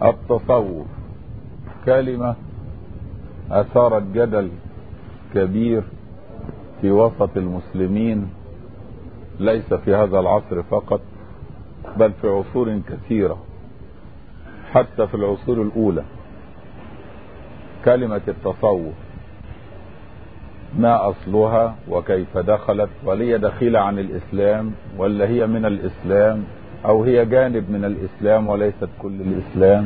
التصوف كلمة أثارت جدل كبير في وسط المسلمين ليس في هذا العصر فقط بل في عصور كثيرة حتى في العصور الأولى كلمة التصوف ما أصلها وكيف دخلت ولي دخيلة عن الإسلام ولا هي من الإسلام أو هي جانب من الإسلام وليست كل الإسلام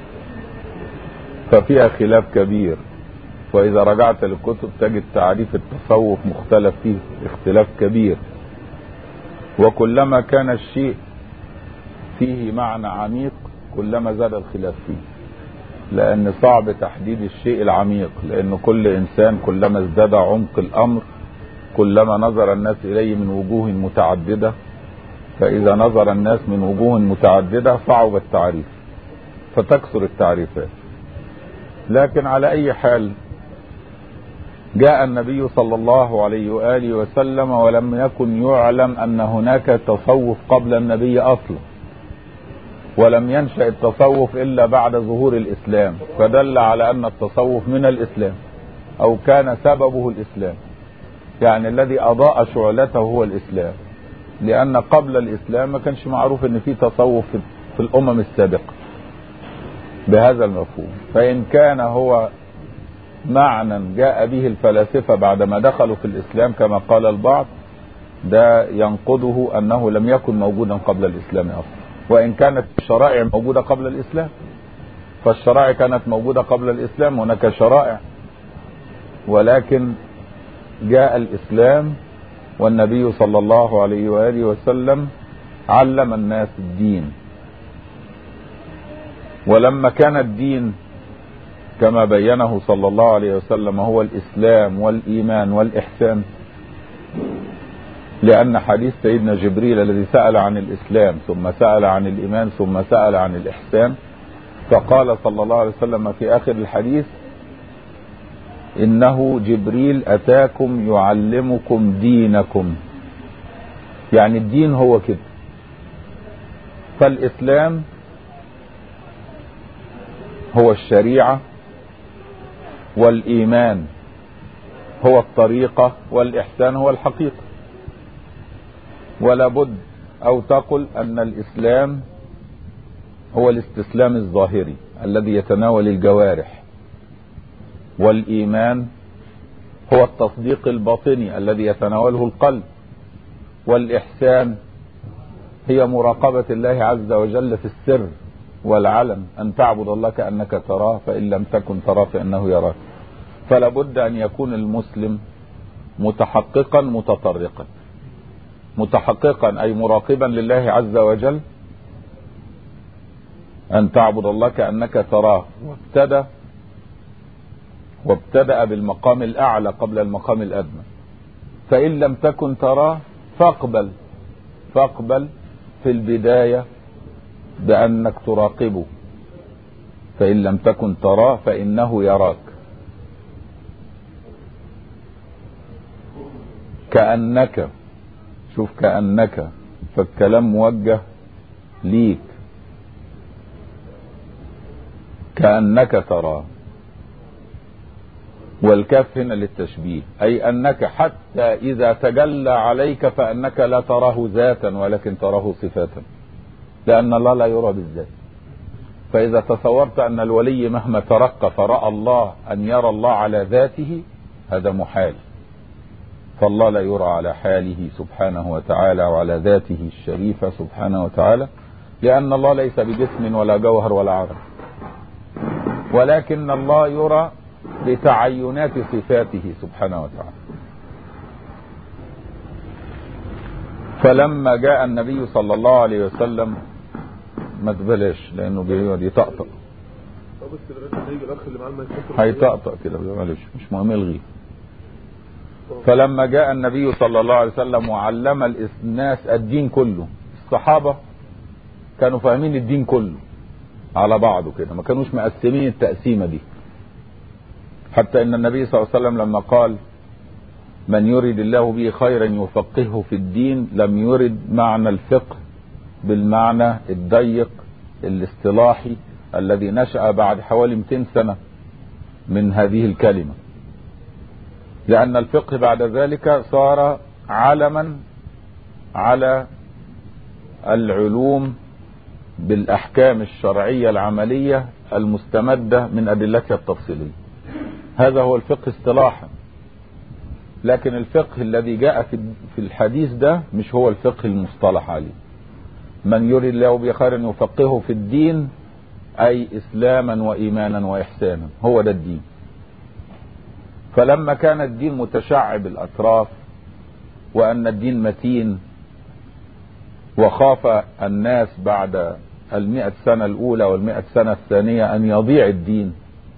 ففيها خلاف كبير وإذا رجعت للكتب تجد تعريف التصوف مختلف فيه اختلاف كبير وكلما كان الشيء فيه معنى عميق كلما زاد الخلاف فيه لأن صعب تحديد الشيء العميق لأن كل إنسان كلما ازداد عمق الأمر كلما نظر الناس إليه من وجوه متعددة فإذا نظر الناس من وجوه متعددة صعب التعريف فتكثر التعريفات لكن على أي حال جاء النبي صلى الله عليه وآله وسلم ولم يكن يعلم أن هناك تصوف قبل النبي أصلا ولم ينشأ التصوف إلا بعد ظهور الإسلام فدل على أن التصوف من الإسلام أو كان سببه الإسلام يعني الذي أضاء شعلته هو الإسلام لأن قبل الإسلام ما كانش معروف أن في تصوف في الأمم السابقة بهذا المفهوم فإن كان هو معنى جاء به الفلاسفة بعدما دخلوا في الإسلام كما قال البعض ده ينقضه أنه لم يكن موجودا قبل الإسلام أصلا وإن كانت الشرائع موجودة قبل الإسلام فالشرائع كانت موجودة قبل الإسلام هناك شرائع ولكن جاء الإسلام والنبي صلى الله عليه وآله وسلم علم الناس الدين ولما كان الدين كما بينه صلى الله عليه وسلم هو الإسلام والإيمان والإحسان لأن حديث سيدنا جبريل الذي سأل عن الإسلام ثم سأل عن الإيمان ثم سأل عن الإحسان فقال صلى الله عليه وسلم في آخر الحديث إنه جبريل أتاكم يعلمكم دينكم يعني الدين هو كده فالإسلام هو الشريعة والإيمان هو الطريقة والإحسان هو الحقيقة ولا بد أو تقل أن الإسلام هو الاستسلام الظاهري الذي يتناول الجوارح والإيمان هو التصديق الباطني الذي يتناوله القلب والإحسان هي مراقبة الله عز وجل في السر والعلم أن تعبد الله كأنك تراه فإن لم تكن تراه فإنه يراك فلا بد أن يكون المسلم متحققا متطرقا متحققا أي مراقبا لله عز وجل أن تعبد الله كأنك تراه وابتدى وابتدأ بالمقام الأعلى قبل المقام الأدنى فإن لم تكن تراه فاقبل فاقبل في البداية بأنك تراقبه فإن لم تكن تراه فإنه يراك كأنك شوف كأنك فالكلام موجه ليك كأنك تراه والكاف هنا للتشبيه أي أنك حتى إذا تجلى عليك فأنك لا تراه ذاتا ولكن تراه صفاتا لأن الله لا يرى بالذات فإذا تصورت أن الولي مهما ترقى فرأى الله أن يرى الله على ذاته هذا محال فالله لا يرى على حاله سبحانه وتعالى وعلى ذاته الشريفة سبحانه وتعالى لأن الله ليس بجسم ولا جوهر ولا عرض ولكن الله يرى بتعينات صفاته سبحانه وتعالى فلما جاء النبي صلى الله عليه وسلم ما تبلاش لانه بيقعد يطقطق طب بس كده لغايه ما يجي الاخ اللي معاه الميكروفون هيطقطق كده معلش مش مهم الغيه فلما جاء النبي صلى الله عليه وسلم وعلم الناس الدين كله الصحابة كانوا فاهمين الدين كله على بعضه كده ما كانوش مقسمين التقسيمة دي حتى ان النبي صلى الله عليه وسلم لما قال من يرد الله به خيرا يفقهه في الدين لم يرد معنى الفقه بالمعنى الضيق الاصطلاحي الذي نشأ بعد حوالي 200 سنة من هذه الكلمة لأن الفقه بعد ذلك صار علما على العلوم بالأحكام الشرعية العملية المستمدة من أدلتها التفصيلية هذا هو الفقه اصطلاحا لكن الفقه الذي جاء في الحديث ده مش هو الفقه المصطلح عليه من يريد الله بخير يفقهه في الدين أي إسلاما وإيمانا وإحسانا هو ده الدين فلما كان الدين متشعب الأطراف وأن الدين متين وخاف الناس بعد المئة سنة الأولى والمئة سنة الثانية أن يضيع الدين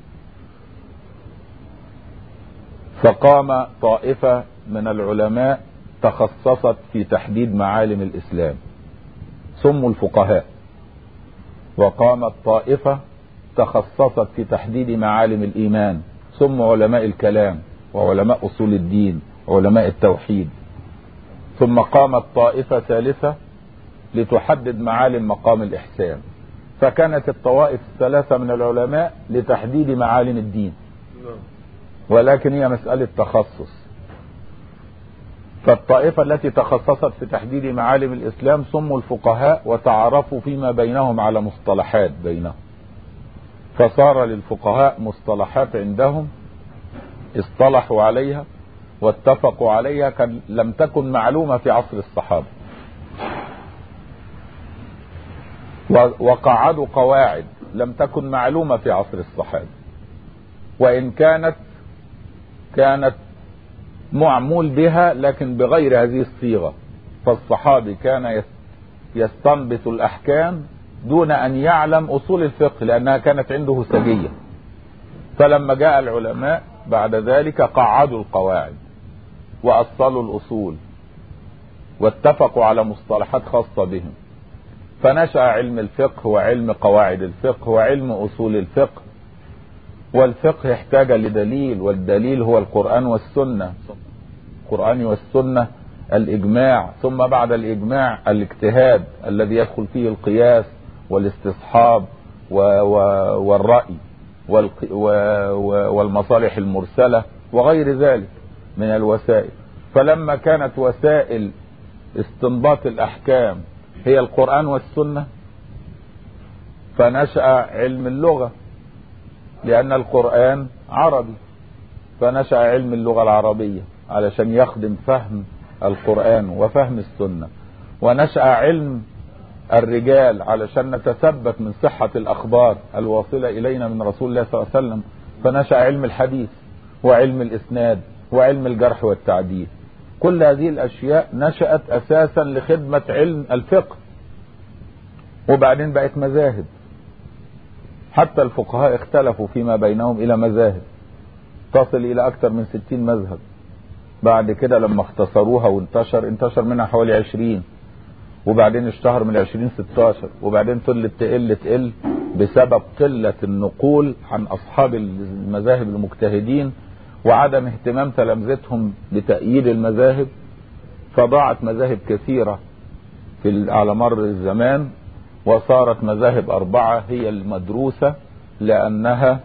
فقام طائفة من العلماء تخصصت في تحديد معالم الإسلام سموا الفقهاء وقامت طائفة تخصصت في تحديد معالم الإيمان سموا علماء الكلام وعلماء أصول الدين وعلماء التوحيد ثم قامت طائفة ثالثة لتحدد معالم مقام الإحسان فكانت الطوائف الثلاثة من العلماء لتحديد معالم الدين ولكن هي مسألة تخصص فالطائفة التي تخصصت في تحديد معالم الإسلام سموا الفقهاء وتعرفوا فيما بينهم على مصطلحات بينهم فصار للفقهاء مصطلحات عندهم اصطلحوا عليها واتفقوا عليها كان لم تكن معلومة في عصر الصحابة وقعدوا قواعد لم تكن معلومة في عصر الصحابة وإن كانت كانت معمول بها لكن بغير هذه الصيغة فالصحابي كان يستنبط الأحكام دون أن يعلم أصول الفقه لأنها كانت عنده سجية فلما جاء العلماء بعد ذلك قعدوا القواعد وأصلوا الأصول واتفقوا على مصطلحات خاصة بهم فنشأ علم الفقه وعلم قواعد الفقه وعلم أصول الفقه والفقه احتاج لدليل والدليل هو القرآن والسنة القرآن والسنة الإجماع ثم بعد الإجماع الاجتهاد الذي يدخل فيه القياس والاستصحاب و و والرأي والمصالح المرسلة وغير ذلك من الوسائل فلما كانت وسائل استنباط الأحكام هي القرآن والسنة فنشأ علم اللغة لأن القرآن عربي فنشأ علم اللغة العربية علشان يخدم فهم القرآن وفهم السنة ونشأ علم الرجال علشان نتثبت من صحة الأخبار الواصلة إلينا من رسول الله صلى الله عليه وسلم فنشأ علم الحديث وعلم الإسناد وعلم الجرح والتعديل كل هذه الأشياء نشأت أساسا لخدمة علم الفقه وبعدين بقت مذاهب حتى الفقهاء اختلفوا فيما بينهم إلى مذاهب تصل إلى أكثر من ستين مذهب بعد كده لما اختصروها وانتشر انتشر منها حوالي عشرين وبعدين اشتهر من العشرين ستاشر وبعدين فضلت تقل تقل بسبب قلة النقول عن أصحاب المذاهب المجتهدين وعدم اهتمام تلامذتهم بتأييد المذاهب فضاعت مذاهب كثيرة في على مر الزمان وصارت مذاهب أربعة هي المدروسة لأنها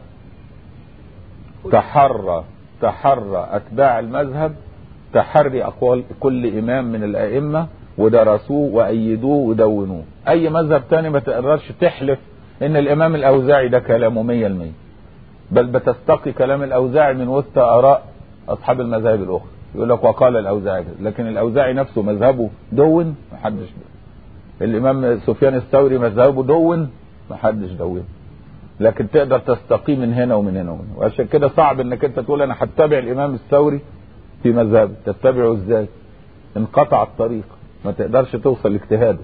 تحرى تحرى أتباع المذهب تحري أقوال كل إمام من الأئمة ودرسوه وأيدوه ودونوه أي مذهب تاني ما تقدرش تحلف إن الإمام الأوزاعي ده كلامه مية المية بل بتستقي كلام الأوزاعي من وسط آراء أصحاب المذاهب الأخرى يقول لك وقال الأوزاعي لكن الأوزاعي نفسه مذهبه دون محدش دون الامام سفيان الثوري مذهبه دون ما حدش دون لكن تقدر تستقي من هنا ومن هنا ومن هنا وعشان كده صعب انك انت تقول انا هتبع الامام الثوري في مذهبه تتبعه ازاي انقطع الطريق ما تقدرش توصل لاجتهاده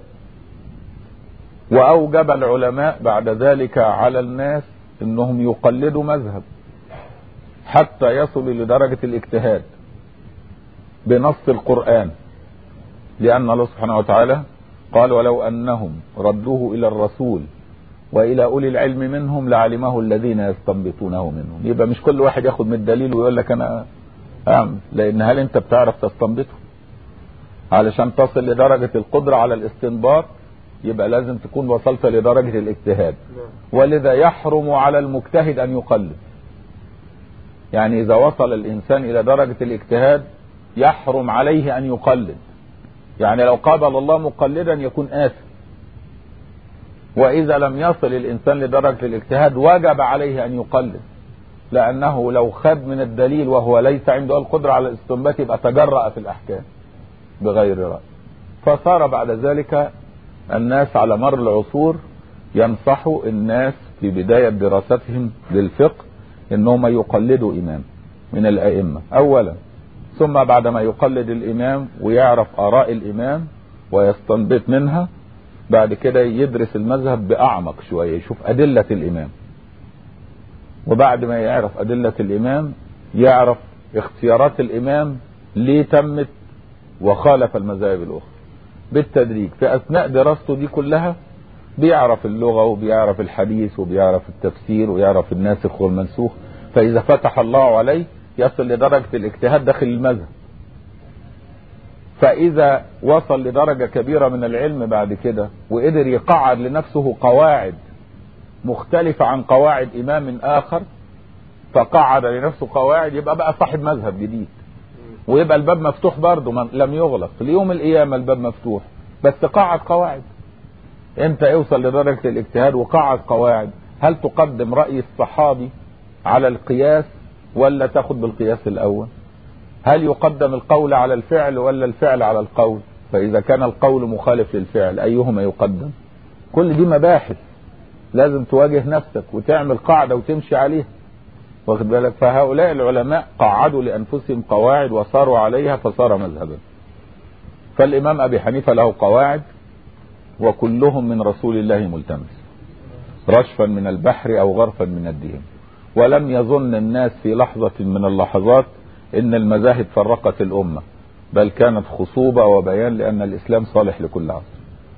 واوجب العلماء بعد ذلك على الناس انهم يقلدوا مذهب حتى يصلوا لدرجة الاجتهاد بنص القرآن لأن الله سبحانه وتعالى قال ولو أنهم ردوه إلى الرسول وإلى أولي العلم منهم لعلمه الذين يستنبطونه منهم يبقى مش كل واحد ياخد من الدليل ويقول لك أنا أعمل لأن هل أنت بتعرف تستنبطه علشان تصل لدرجة القدرة على الاستنباط يبقى لازم تكون وصلت لدرجة الاجتهاد نعم ولذا يحرم على المجتهد أن يقلد يعني إذا وصل الإنسان إلى درجة الاجتهاد يحرم عليه أن يقلد يعني لو قابل الله مقلدا يكون آثم وإذا لم يصل الإنسان لدرجة الاجتهاد وجب عليه أن يقلد لأنه لو خد من الدليل وهو ليس عنده القدرة على الاستنباط يبقى تجرأ في الأحكام بغير رأي فصار بعد ذلك الناس على مر العصور ينصحوا الناس في بداية دراستهم للفقه انهم يقلدوا امام من الائمة اولا ثم بعد ما يقلد الامام ويعرف اراء الامام ويستنبط منها بعد كده يدرس المذهب باعمق شوية يشوف ادلة الامام وبعد ما يعرف ادلة الامام يعرف اختيارات الامام ليه تمت وخالف المذاهب الاخرى بالتدريج في اثناء دراسته دي كلها بيعرف اللغة وبيعرف الحديث وبيعرف التفسير ويعرف الناسخ والمنسوخ فإذا فتح الله عليه يصل لدرجة الاجتهاد داخل المذهب فإذا وصل لدرجة كبيرة من العلم بعد كده وقدر يقعد لنفسه قواعد مختلفة عن قواعد إمام آخر فقعد لنفسه قواعد يبقى بقى صاحب مذهب جديد ويبقى الباب مفتوح برضه ما- لم يغلق ليوم القيامة الباب مفتوح بس قعد قواعد انت اوصل لدرجة الاجتهاد وقعد قواعد هل تقدم رأي الصحابي على القياس ولا تاخد بالقياس الاول هل يقدم القول على الفعل ولا الفعل على القول فاذا كان القول مخالف للفعل ايهما يقدم كل دي مباحث لازم تواجه نفسك وتعمل قاعدة وتمشي عليها واخد بالك فهؤلاء العلماء قعدوا لانفسهم قواعد وصاروا عليها فصار مذهبا فالامام ابي حنيفة له قواعد وكلهم من رسول الله ملتمس رشفا من البحر او غرفا من الدين ولم يظن الناس في لحظة من اللحظات ان المذاهب فرقت الامة بل كانت خصوبة وبيان لان الاسلام صالح لكل عصر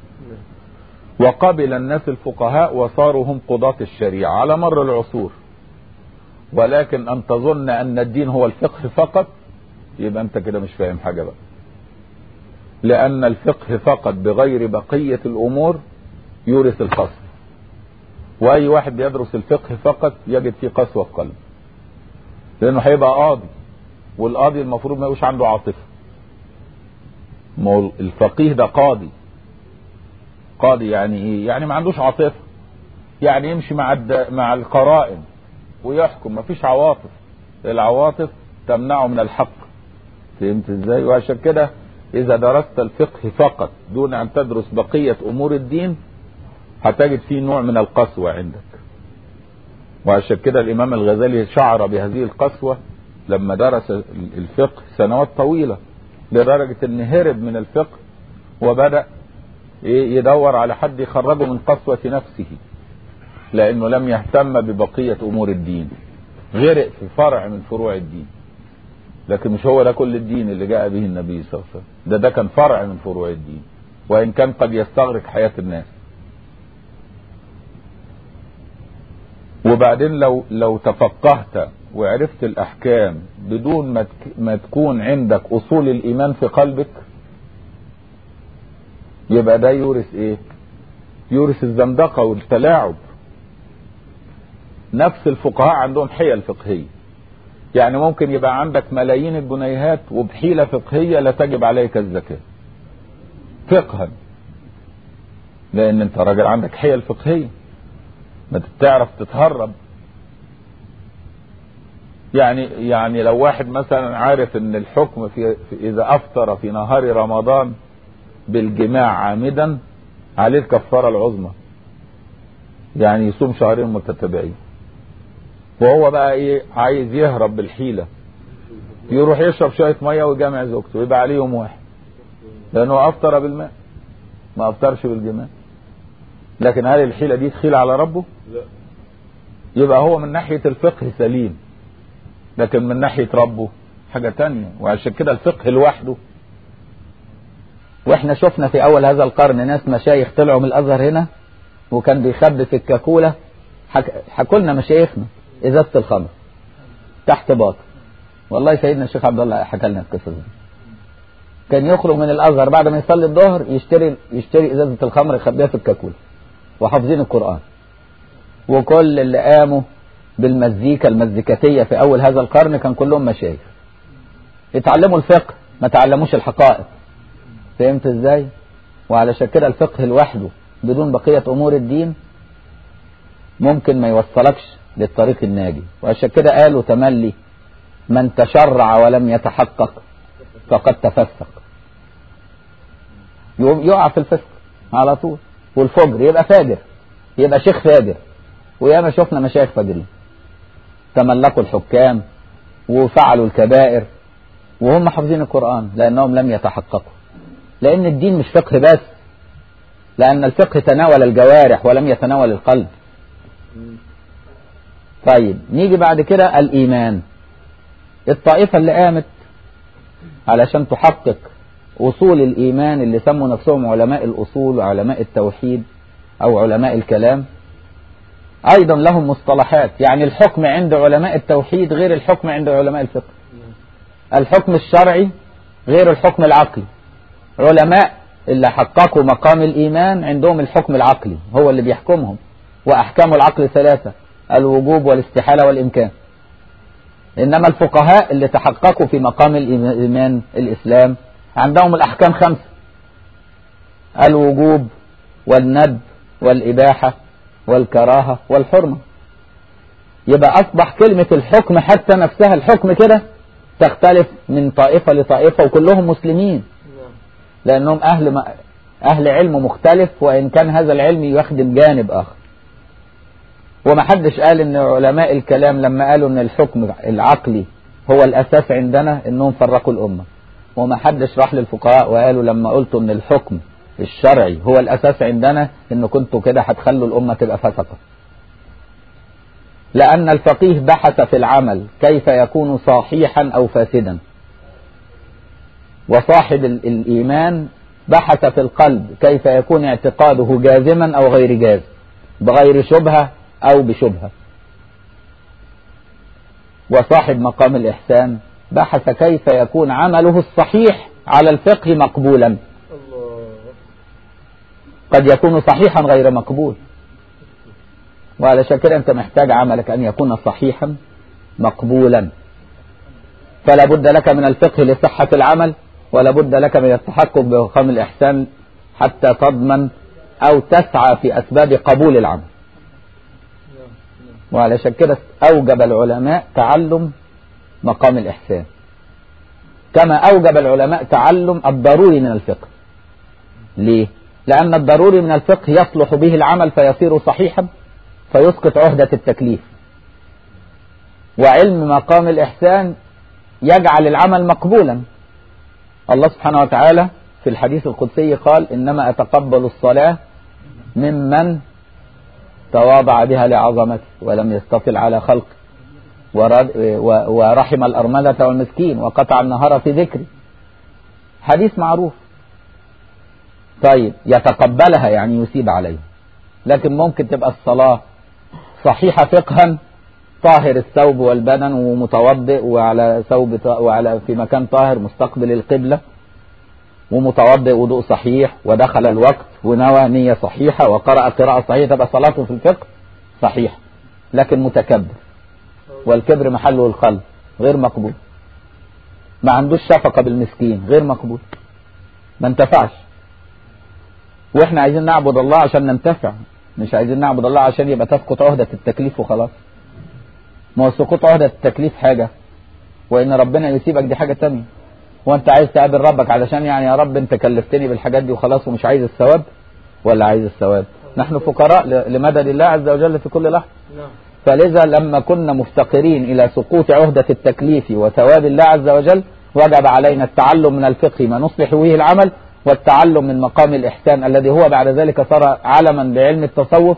وقبل الناس الفقهاء وصاروا هم قضاة الشريعة على مر العصور ولكن ان تظن ان الدين هو الفقه فقط يبقى انت كده مش فاهم حاجة بقى لأن الفقه فقط بغير بقية الأمور يورث القسوة وأي واحد بيدرس الفقه فقط يجد فيه قسوة في قلبه لأنه هيبقى قاضي والقاضي المفروض ما يبقاش عنده عاطفة ما هو الفقيه ده قاضي قاضي يعني ايه؟ يعني ما عندوش عاطفة يعني يمشي مع الد... مع القرائن ويحكم ما فيش عواطف العواطف تمنعه من الحق فهمت ازاي وعشان كده اذا درست الفقه فقط دون ان تدرس بقية امور الدين هتجد فيه نوع من القسوة عندك وعشان كده الامام الغزالي شعر بهذه القسوة لما درس الفقه سنوات طويلة لدرجة ان هرب من الفقه وبدأ يدور على حد يخرجه من قسوة نفسه لانه لم يهتم ببقية امور الدين غرق في فرع من فروع الدين لكن مش هو ده كل الدين اللي جاء به النبي صلى الله عليه وسلم ده ده كان فرع من فروع الدين وان كان قد يستغرق حياة الناس وبعدين لو لو تفقهت وعرفت الاحكام بدون ما تك- ما تكون عندك اصول الايمان في قلبك يبقى ده يورث ايه يورث الزندقة والتلاعب نفس الفقهاء عندهم حيل فقهية يعني ممكن يبقى عندك ملايين الجنيهات وبحيلة فقهية لا تجب عليك الزكاة فقها لان انت راجل عندك حيل فقهية ما تعرف تتهرب يعني يعني لو واحد مثلا عارف ان الحكم في, في اذا افطر في نهار رمضان بالجماع عامدا عليه الكفارة العظمى يعني يصوم شهرين متتابعين وهو بقى ايه عايز يهرب بالحيلة يروح يشرب شوية مية ويجامع زوجته ويبقى عليه يوم واحد لانه افطر بالماء ما افطرش بالجماع لكن هل الحيلة دي تخيل على ربه لا يبقى هو من ناحية الفقه سليم لكن من ناحية ربه حاجة تانية وعشان كده الفقه لوحده واحنا شفنا في اول هذا القرن ناس مشايخ طلعوا من الازهر هنا وكان بيخبي في الكاكوله حك... حكوا لنا مشايخنا ازازه الخمر تحت باطل والله سيدنا الشيخ عبد الله حكى لنا القصص دي كان يخرج من الازهر بعد ما يصلي الظهر يشتري يشتري ازازه الخمر يخبيها في الكاكوله وحافظين القران وكل اللي قاموا بالمزيكا المزيكاتيه في اول هذا القرن كان كلهم مشايخ اتعلموا الفقه ما تعلموش الحقائق فهمت ازاي وعلشان كده الفقه لوحده بدون بقيه امور الدين ممكن ما يوصلكش للطريق الناجي وعشان كده قالوا تملي من تشرع ولم يتحقق فقد تفسق يقوم يقع في الفسق على طول والفجر يبقى فاجر يبقى شيخ فاجر وياما شفنا مشايخ فاجرين تملكوا الحكام وفعلوا الكبائر وهم حافظين القرآن لأنهم لم يتحققوا لأن الدين مش فقه بس لأن الفقه تناول الجوارح ولم يتناول القلب طيب نيجي بعد كده الإيمان الطائفة اللي قامت علشان تحقق أصول الإيمان اللي سموا نفسهم علماء الأصول وعلماء التوحيد أو علماء الكلام أيضا لهم مصطلحات يعني الحكم عند علماء التوحيد غير الحكم عند علماء الفقه الحكم الشرعي غير الحكم العقلي علماء اللي حققوا مقام الإيمان عندهم الحكم العقلي هو اللي بيحكمهم وأحكام العقل ثلاثة الوجوب والاستحالة والإمكان إنما الفقهاء اللي تحققوا في مقام الإيمان الإسلام عندهم الأحكام خمسة الوجوب والندب والإباحة والكراهة والحرمة يبقى أصبح كلمة الحكم حتى نفسها الحكم كده تختلف من طائفة لطائفة وكلهم مسلمين لأنهم أهل أهل علم مختلف وإن كان هذا العلم يخدم جانب آخر وما حدش قال ان علماء الكلام لما قالوا ان الحكم العقلي هو الاساس عندنا انهم فرقوا الامه وما حدش راح للفقهاء وقالوا لما قلتوا ان الحكم الشرعي هو الاساس عندنا ان كنتوا كده هتخلوا الامه تبقى فسقه لان الفقيه بحث في العمل كيف يكون صحيحا او فاسدا وصاحب الايمان بحث في القلب كيف يكون اعتقاده جازما او غير جاز بغير شبهه أو بشبهة وصاحب مقام الإحسان بحث كيف يكون عمله الصحيح على الفقه مقبولا الله قد يكون صحيحا غير مقبول وعلى كده أنت محتاج عملك أن يكون صحيحا مقبولا فلا بد لك من الفقه لصحة العمل ولا بد لك من التحقق بمقام الإحسان حتى تضمن أو تسعى في أسباب قبول العمل وعلشان كده أوجب العلماء تعلم مقام الإحسان كما أوجب العلماء تعلم الضروري من الفقه ليه؟ لأن الضروري من الفقه يصلح به العمل فيصير صحيحا فيسقط عهدة التكليف وعلم مقام الإحسان يجعل العمل مقبولا الله سبحانه وتعالى في الحديث القدسي قال إنما أتقبل الصلاة ممن تواضع بها لعظمته ولم يستطل على خلقه ورحم الأرملة والمسكين وقطع النهار في ذكري حديث معروف طيب يتقبلها يعني يسيب عليها لكن ممكن تبقى الصلاة صحيحة فقها طاهر الثوب والبدن ومتوضئ وعلى ثوب وعلى في مكان طاهر مستقبل القبلة ومتوضئ وضوء صحيح ودخل الوقت ونوى نية صحيحة وقرأ قراءة صحيحة تبقى صلاته في الفقه صحيح لكن متكبر والكبر محله القلب غير مقبول ما عندوش شفقة بالمسكين غير مقبول ما انتفعش واحنا عايزين نعبد الله عشان ننتفع مش عايزين نعبد الله عشان يبقى تسقط عهدة التكليف وخلاص ما هو سقوط عهدة التكليف حاجة وإن ربنا يسيبك دي حاجة تانية وانت عايز تقابل ربك علشان يعني يا رب انت كلفتني بالحاجات دي وخلاص ومش عايز الثواب ولا عايز الثواب نحن فقراء لمدد الله عز وجل في كل لحظة نعم فلذا لما كنا مفتقرين إلى سقوط عهدة التكليف وثواب الله عز وجل وجب علينا التعلم من الفقه ما نصلح به العمل والتعلم من مقام الإحسان الذي هو بعد ذلك صار علما بعلم التصوف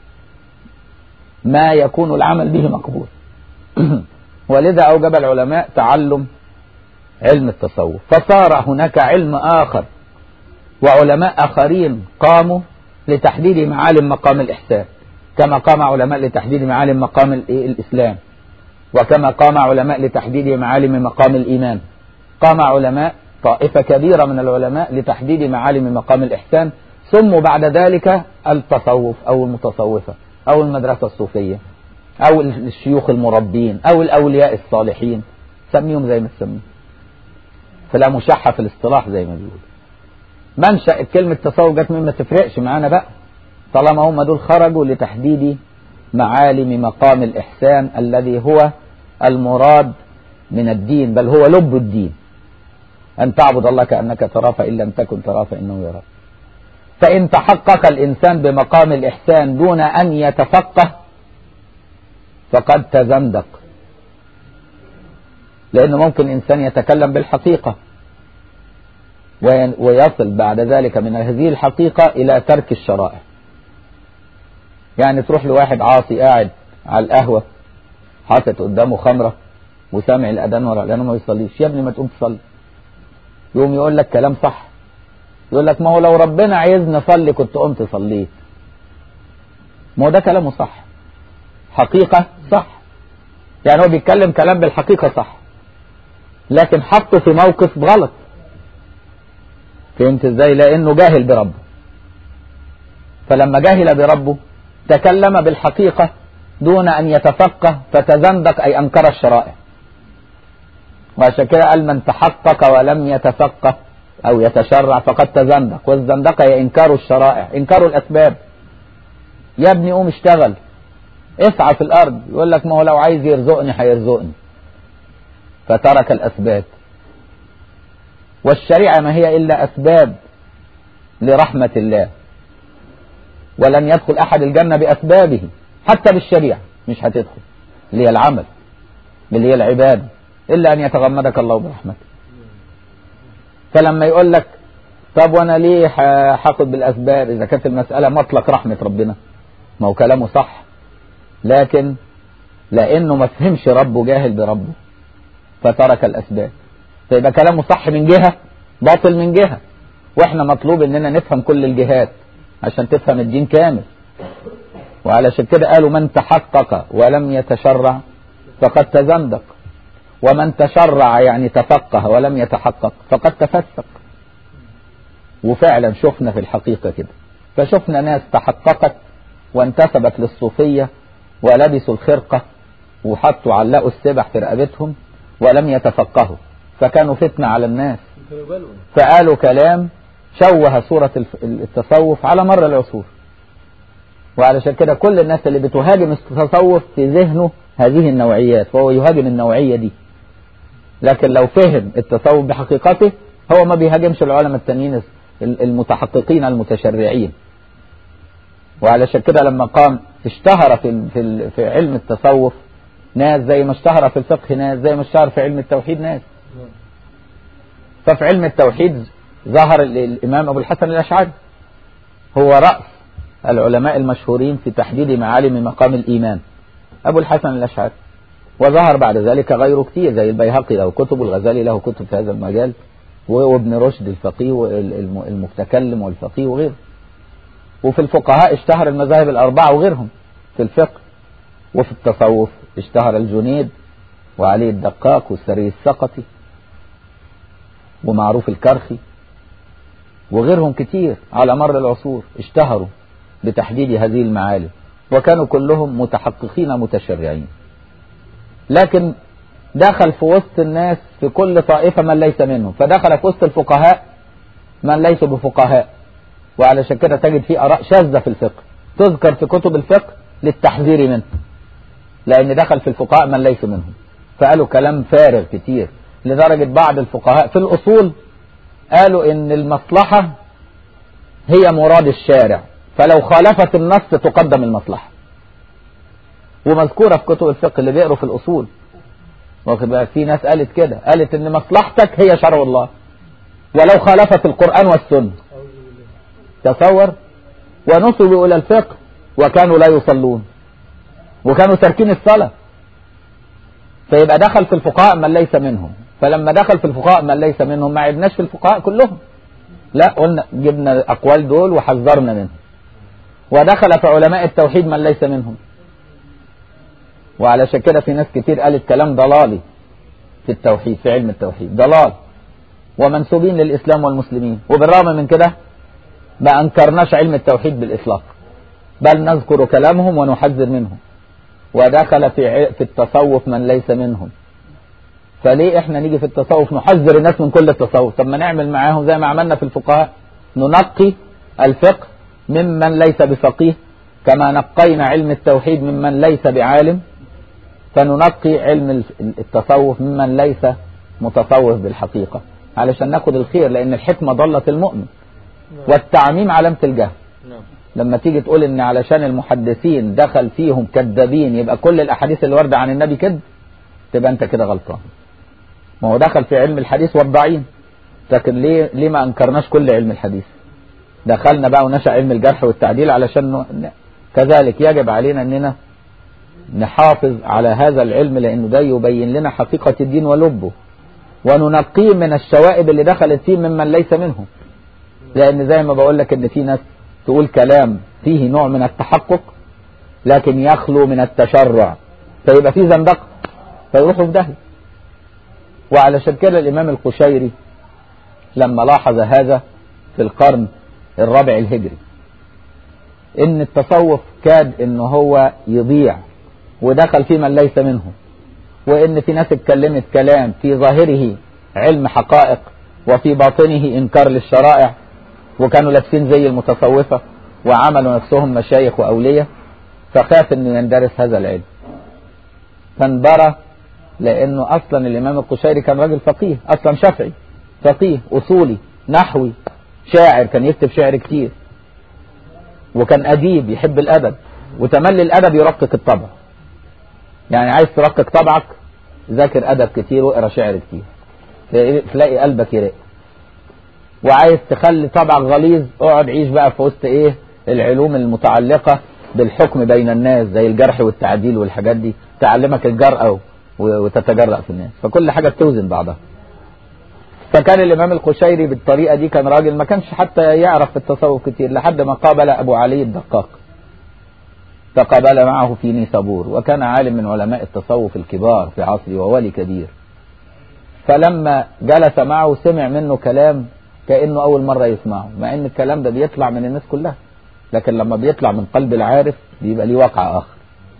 ما يكون العمل به مقبول ولذا أوجب العلماء تعلم علم التصوف فصار هناك علم آخر وعلماء آخرين قاموا لتحديد معالم مقام الإحسان كما قام علماء لتحديد معالم مقام الإسلام وكما قام علماء لتحديد معالم مقام الإيمان قام علماء طائفة كبيرة من العلماء لتحديد معالم مقام الإحسان ثم بعد ذلك التصوف أو المتصوفة أو المدرسة الصوفية أو الشيوخ المربين أو الأولياء الصالحين سميهم زي ما تسميهم فلا مشحة في الاصطلاح زي ما بيقول منشأ كلمة تصوف جت من ما تفرقش معانا بقى طالما هم دول خرجوا لتحديد معالم مقام الإحسان الذي هو المراد من الدين بل هو لب الدين أن تعبد الله كأنك تراه فإن لم تكن تراه فإنه يراك فإن تحقق الإنسان بمقام الإحسان دون أن يتفقه فقد تزندق لأنه ممكن إنسان يتكلم بالحقيقة ويصل بعد ذلك من هذه الحقيقة إلى ترك الشرائع يعني تروح لواحد عاصي قاعد على القهوة حاطط قدامه خمرة وسامع الأذان ورا لأنه ما يصليش يا ابني ما تقوم تصلي يقوم يقول لك كلام صح يقول لك ما هو لو ربنا عايزني اصلي كنت قمت صليت ما هو ده كلامه صح حقيقة صح يعني هو بيتكلم كلام بالحقيقة صح لكن حطه في موقف غلط فهمت ازاي لانه جاهل بربه فلما جاهل بربه تكلم بالحقيقة دون ان يتفقه فتزندق اي انكر الشرائع وعشان كده قال من تحقق ولم يتفقه او يتشرع فقد تزندق والزندقة هي انكار الشرائع انكار الاسباب يا ابني قوم اشتغل اسعى في الارض يقول لك ما هو لو عايز يرزقني هيرزقني فترك الاسباب والشريعة ما هي الا اسباب لرحمة الله ولن يدخل احد الجنة باسبابه حتى بالشريعة مش هتدخل اللي هي العمل اللي هي العبادة الا ان يتغمدك الله برحمته فلما يقول لك طب وانا ليه هاخد بالاسباب اذا كانت المسألة مطلق رحمة ربنا ما هو كلامه صح لكن لانه ما فهمش ربه جاهل بربه فترك الاسباب فيبقى كلامه صح من جهة باطل من جهة واحنا مطلوب اننا نفهم كل الجهات عشان تفهم الدين كامل وعلشان كده قالوا من تحقق ولم يتشرع فقد تزندق ومن تشرع يعني تفقه ولم يتحقق فقد تفسق وفعلا شفنا في الحقيقة كده فشفنا ناس تحققت وانتسبت للصوفية ولبسوا الخرقة وحطوا علقوا السبح في رقبتهم ولم يتفقهوا فكانوا فتنة على الناس فقالوا كلام شوه صورة التصوف على مر العصور وعلشان كده كل الناس اللي بتهاجم التصوف في ذهنه هذه النوعيات فهو يهاجم النوعية دي لكن لو فهم التصوف بحقيقته هو ما بيهاجمش العلماء التانيين المتحققين المتشرعين وعلشان كده لما قام اشتهر في في في علم التصوف ناس زي ما اشتهر في الفقه ناس زي ما اشتهر في علم التوحيد ناس ففي علم التوحيد ظهر الإمام أبو الحسن الأشعري هو رأس العلماء المشهورين في تحديد معالم مقام الإيمان أبو الحسن الأشعري وظهر بعد ذلك غيره كتير زي البيهقي له كتب والغزالي له كتب في هذا المجال وابن رشد الفقيه والمتكلم والفقيه وغيره وفي الفقهاء اشتهر المذاهب الأربعة وغيرهم في الفقه وفي التصوف اشتهر الجنيد وعلي الدقاق والسري السقطي ومعروف الكرخي وغيرهم كتير على مر العصور اشتهروا بتحديد هذه المعالم وكانوا كلهم متحققين متشرعين لكن دخل في وسط الناس في كل طائفة من ليس منهم فدخل في وسط الفقهاء من ليسوا بفقهاء وعلشان كده تجد فيه آراء شاذة في الفقه تذكر في كتب الفقه للتحذير منه لأن دخل في الفقهاء من ليس منهم فقالوا كلام فارغ كتير لدرجة بعض الفقهاء في الأصول قالوا إن المصلحة هي مراد الشارع فلو خالفت النص تقدم المصلحة ومذكورة في كتب الفقه اللي بيقروا في الأصول واخد بالك في ناس قالت كده قالت إن مصلحتك هي شرع الله ولو خالفت القرآن والسنة تصور ونسبوا إلى الفقه وكانوا لا يصلون وكانوا تاركين الصلاة فيبقى دخل في الفقهاء من ليس منهم فلما دخل في الفقهاء من ليس منهم ما عدناش في الفقهاء كلهم لا قلنا جبنا الأقوال دول وحذرنا منهم ودخل في علماء التوحيد من ليس منهم وعلشان كده في ناس كتير قالت كلام ضلالي في التوحيد في علم التوحيد ضلال ومنسوبين للإسلام والمسلمين وبالرغم من كده ما أنكرناش علم التوحيد بالإطلاق بل نذكر كلامهم ونحذر منهم ودخل في ع- في التصوف من ليس منهم فليه احنا نيجي في التصوف نحذر الناس من كل التصوف طب ما نعمل معاهم زي ما عملنا في الفقهاء ننقي الفقه ممن ليس بفقيه كما نقينا علم التوحيد ممن ليس بعالم فننقي علم ال- التصوف ممن ليس متصوف بالحقيقة علشان ناخد الخير لأن الحكمة ضلت المؤمن والتعميم علامة الجهل نعم لما تيجي تقول ان علشان المحدثين دخل فيهم كذابين يبقى كل الاحاديث اللي وارده عن النبي كذب تبقى انت كده غلطان ما هو دخل في علم الحديث والضعين لكن ليه ليه ما انكرناش كل علم الحديث دخلنا بقى ونشأ علم الجرح والتعديل علشان ن... ن- كذلك يجب علينا اننا نحافظ على هذا العلم لانه ده يبين لنا حقيقة الدين ولبه وننقيه من الشوائب اللي دخلت فيه ممن ليس منهم لان زي ما بقول لك ان في ناس تقول كلام فيه نوع من التحقق لكن يخلو من التشرع فيبقى فيه زندقة فيروحوا في داهية وعلشان كده الامام القشيري لما لاحظ هذا في القرن الرابع الهجري ان التصوف كاد ان هو يضيع ودخل في من ليس منه وان في ناس اتكلمت كلام في ظاهره علم حقائق وفي باطنه انكار للشرائع وكانوا لابسين زي المتصوفة وعملوا نفسهم مشايخ وأولياء فخاف انه يندرس هذا العلم فانبرى لانه اصلا الامام القشيري كان راجل فقيه اصلا شافعي فقيه اصولي نحوي شاعر كان يكتب شعر كتير وكان اديب يحب الادب وتملي الادب يرقق الطبع يعني عايز ترقق طبعك ذاكر ادب كتير واقرا شعر كتير تلاقي- تلاقي قلبك يرق وعايز تخلي طبعك غليظ اقعد عيش بقى في وسط ايه العلوم المتعلقة بالحكم بين الناس زي الجرح والتعديل والحاجات دي تعلمك الجرأة و- وتتجرأ في الناس فكل حاجة بتوزن بعضها فكان الإمام القشيري بالطريقة دي كان راجل ما كانش حتى يعرف في التصوف كتير لحد ما قابل أبو علي الدقاق تقابل معه في نيسابور وكان عالم من علماء التصوف الكبار في عصره وولي كبير فلما جلس معه سمع منه كلام كأنه أول مرة يسمعه مع أن الكلام ده بيطلع من الناس كلها لكن لما بيطلع من قلب العارف بيبقى ليه وقع آخر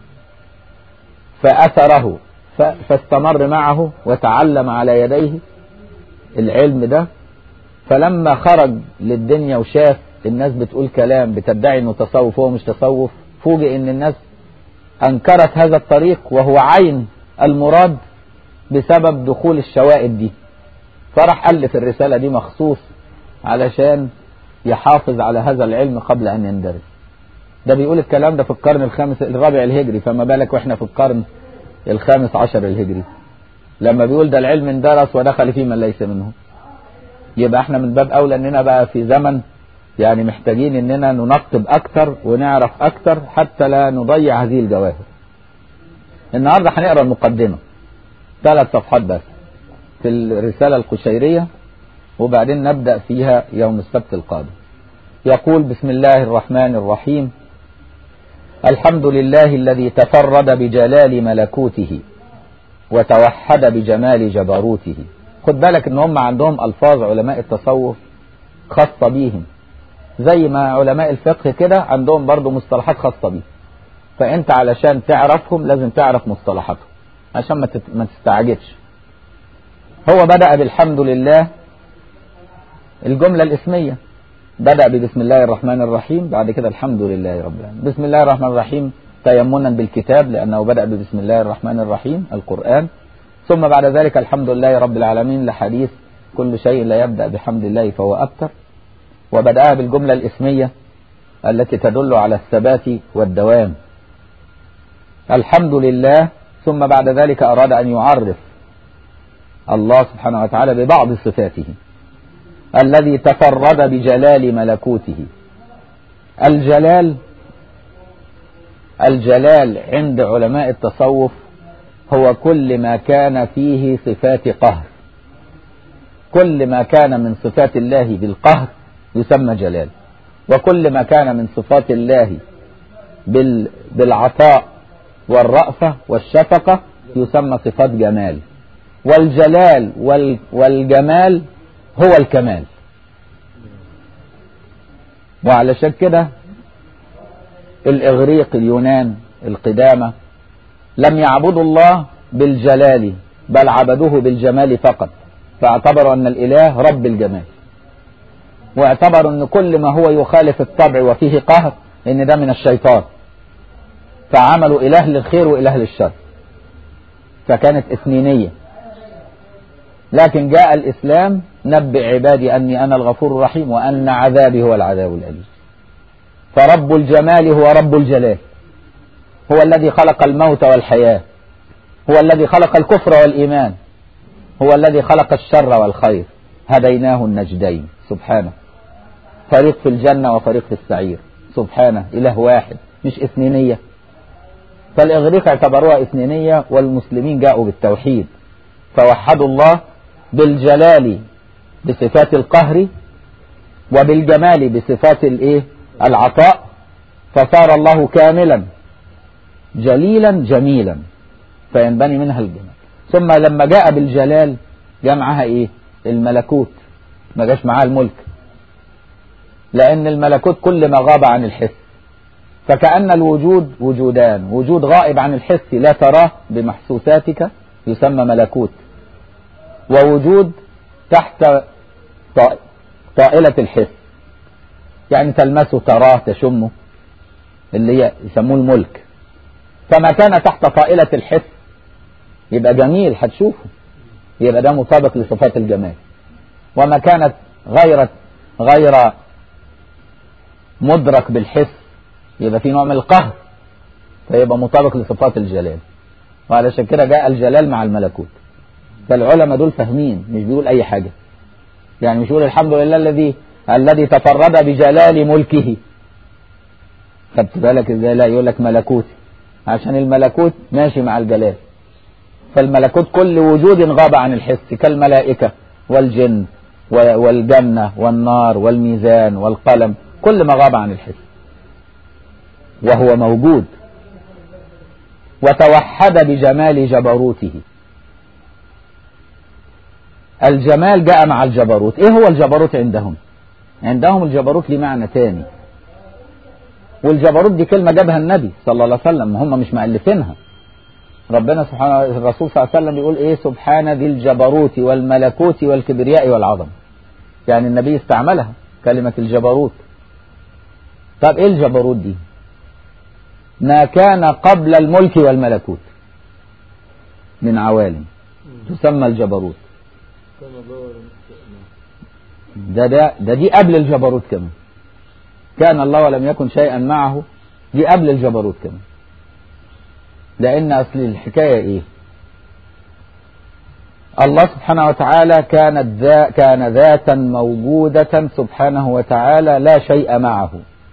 فأثره ف- فاستمر معه وتعلم على يديه العلم ده فلما خرج للدنيا وشاف الناس بتقول كلام بتدعي انه تصوف وهو مش تصوف فوجئ ان الناس انكرت هذا الطريق وهو عين المراد بسبب دخول الشوائب دي فراح ألف الرسالة دي مخصوص علشان يحافظ على هذا العلم قبل أن يندرس ده بيقول الكلام ده في القرن الخامس الرابع الهجري فما بالك واحنا في القرن الخامس عشر الهجري لما بيقول ده العلم اندرس ودخل فيه من ليس منه يبقى احنا من باب اولى اننا بقى في زمن يعني محتاجين اننا ننقب اكتر ونعرف اكتر حتى لا نضيع هذه الجواهر النهارده هنقرا المقدمه ثلاث صفحات بس في الرساله القشيريه وبعدين نبدا فيها يوم السبت القادم يقول بسم الله الرحمن الرحيم الحمد لله الذي تفرد بجلال ملكوته وتوحد بجمال جبروته خد بالك ان هم عندهم الفاظ علماء التصوف خاصة بيهم زي ما علماء الفقه كده عندهم برضو مصطلحات خاصة بيهم فانت علشان تعرفهم لازم تعرف مصطلحاتهم عشان ما تت- ما تستعجبش هو بدأ بالحمد لله الجملة الاسمية بدأ ببسم الله الرحمن الرحيم بعد كده الحمد لله رب العالمين بسم الله الرحمن الرحيم تيمنا بالكتاب لأنه بدأ ببسم الله الرحمن الرحيم القرآن ثم بعد ذلك الحمد لله رب العالمين لحديث كل شيء لا يبدأ بحمد الله فهو أبتر وبدأها بالجملة الإسمية التي تدل على الثبات والدوام الحمد لله ثم بعد ذلك أراد أن يعرف الله سبحانه وتعالى ببعض صفاته الذي تفرد بجلال ملكوته الجلال الجلال عند علماء التصوف هو كل ما كان فيه صفات قهر كل ما كان من صفات الله بالقهر يسمى جلال وكل ما كان من صفات الله بال بالعطاء والرأفة والشفقة يسمى صفات جمال والجلال وال والجمال هو الكمال وعلشان كده الإغريق اليونان القدامى لم يعبدوا الله بالجلال بل عبدوه بالجمال فقط فاعتبروا أن الإله رب الجمال واعتبروا أن كل ما هو يخالف الطبع وفيه قهر أن ده من الشيطان فعملوا إله للخير وإله للشر فكانت اثنينية لكن جاء الإسلام نبئ عبادي أني أنا الغفور الرحيم وأن عذابي هو العذاب الأليم فرب الجمال هو رب الجلال هو الذي خلق الموت والحياة هو الذي خلق الكفر والإيمان هو الذي خلق الشر والخير هديناه النجدين سبحانه فريق في الجنة وفريق في السعير سبحانه إله واحد مش اثنينية فالإغريق اعتبروها اثنينية والمسلمين جاءوا بالتوحيد فوحدوا الله بالجلال بصفات القهر وبالجمال بصفات الايه العطاء فصار الله كاملا جليلا جميلا فينبني منها الجمال ثم لما جاء بالجلال جاء معها ايه الملكوت ما جاش معاها الملك لان الملكوت كل ما غاب عن الحس فكأن الوجود وجودان وجود غائب عن الحس لا تراه بمحسوساتك يسمى ملكوت ووجود تحت طائلة الحس يعني تلمسه تراه تشمه اللي هي يسموه الملك فما كان تحت طائلة الحس يبقى جميل هتشوفه يبقى ده مطابق لصفات الجمال وما كانت غير غير مدرك بالحس يبقى في نوع من القهر فيبقى مطابق لصفات الجلال وعلشان كده جاء الجلال مع الملكوت فالعلماء دول فاهمين مش بيقول اي حاجة يعني مش يقول الحمد لله الذي الذي تفرد بجلال ملكه خدت بالك ازاي لا يقول لك ملكوتي عشان الملكوت ماشي مع الجلال فالملكوت كل وجود غاب عن الحس كالملائكة والجن والجنة والنار والميزان والقلم كل ما غاب عن الحس وهو موجود وتوحد بجمال جبروته الجمال جاء مع الجبروت ايه هو الجبروت عندهم عندهم الجبروت ليه معنى تاني والجبروت دي كلمة جابها النبي صلى الله عليه وسلم هم مش مؤلفينها ربنا سبحانه الرسول صلى الله عليه وسلم بيقول ايه سبحان ذي الجبروت والملكوت والكبرياء والعظم يعني النبي استعملها كلمة الجبروت طب ايه الجبروت دي ما كان قبل الملك والملكوت من عوالم تسمى الجبروت ده ده ده دي قبل الجبروت كمان كان الله ولم يكن شيئا معه دي قبل الجبروت كمان لان اصل الحكايه ايه الله سبحانه وتعالى كانت ذا كان ذاتا موجودة سبحانه وتعالى لا شيء معه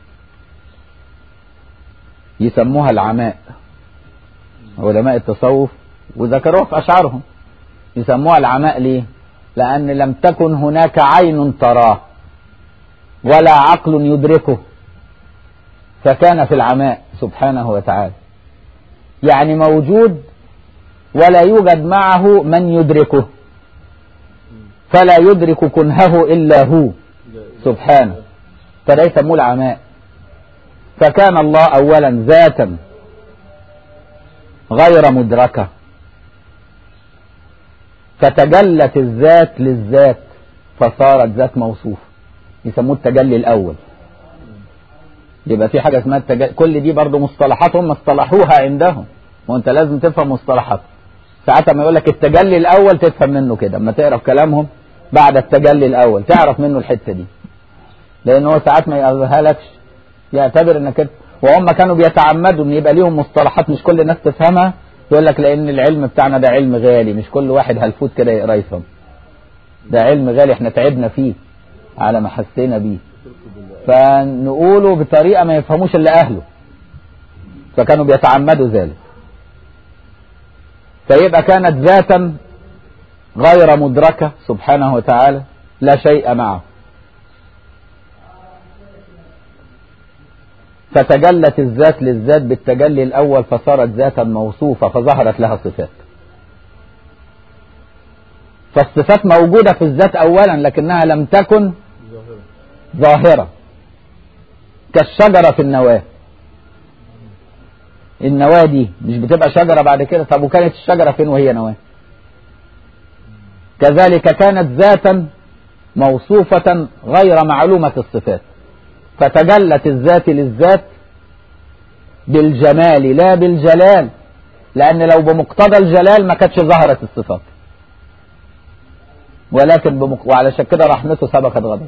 يسموها العماء علماء التصوف وذكروها في أشعارهم يسموها العماء ليه لأن لم تكن هناك عين تراه ولا عقل يدركه فكان في العماء سبحانه وتعالى يعني موجود ولا يوجد معه من يدركه فلا يدرك كنهه إلا هو سبحانه فده يسموه العماء فكان الله أولا ذاتا غير مدركة فتجلت الذات للذات فصارت ذات موصوف يسموه التجلي الأول يبقى في حاجة اسمها التجلي كل دي برضو مصطلحات هم اصطلحوها عندهم وانت لازم تفهم مصطلحات ساعتها ما يقول لك التجلي الأول تفهم منه كده اما تقرا في كلامهم بعد التجلي الأول تعرف منه الحتة دي لأن هو ساعات ما يقولها لكش يعتبر انك انت وهم كانوا بيتعمدوا ان يبقى ليهم مصطلحات مش كل الناس تفهمها يقول لك لان العلم بتاعنا ده علم غالي مش كل واحد هلفوت كده يقرا يفهم ده علم غالي احنا تعبنا فيه على ما حسينا بيه فنقوله بطريقه ما يفهموش الا اهله فكانوا بيتعمدوا ذلك فيبقى كانت ذاتا غير مدركه سبحانه وتعالى لا شيء معه فتجلت الذات للذات بالتجلي الأول فصارت ذاتا موصوفة فظهرت لها صفات فالصفات موجودة في الذات أولا لكنها لم تكن ظاهرة ظاهرة كالشجرة في النواة النواة دي مش بتبقى شجرة بعد كده طب وكانت الشجرة فين وهي نواة كذلك كانت ذاتا موصوفة غير معلومة الصفات فتجلت الذات للذات بالجمال لا بالجلال لأن لو بمقتضى الجلال ما كانتش ظهرت الصفات ولكن بمق... وعلشان كده رحمته سبقت غضبه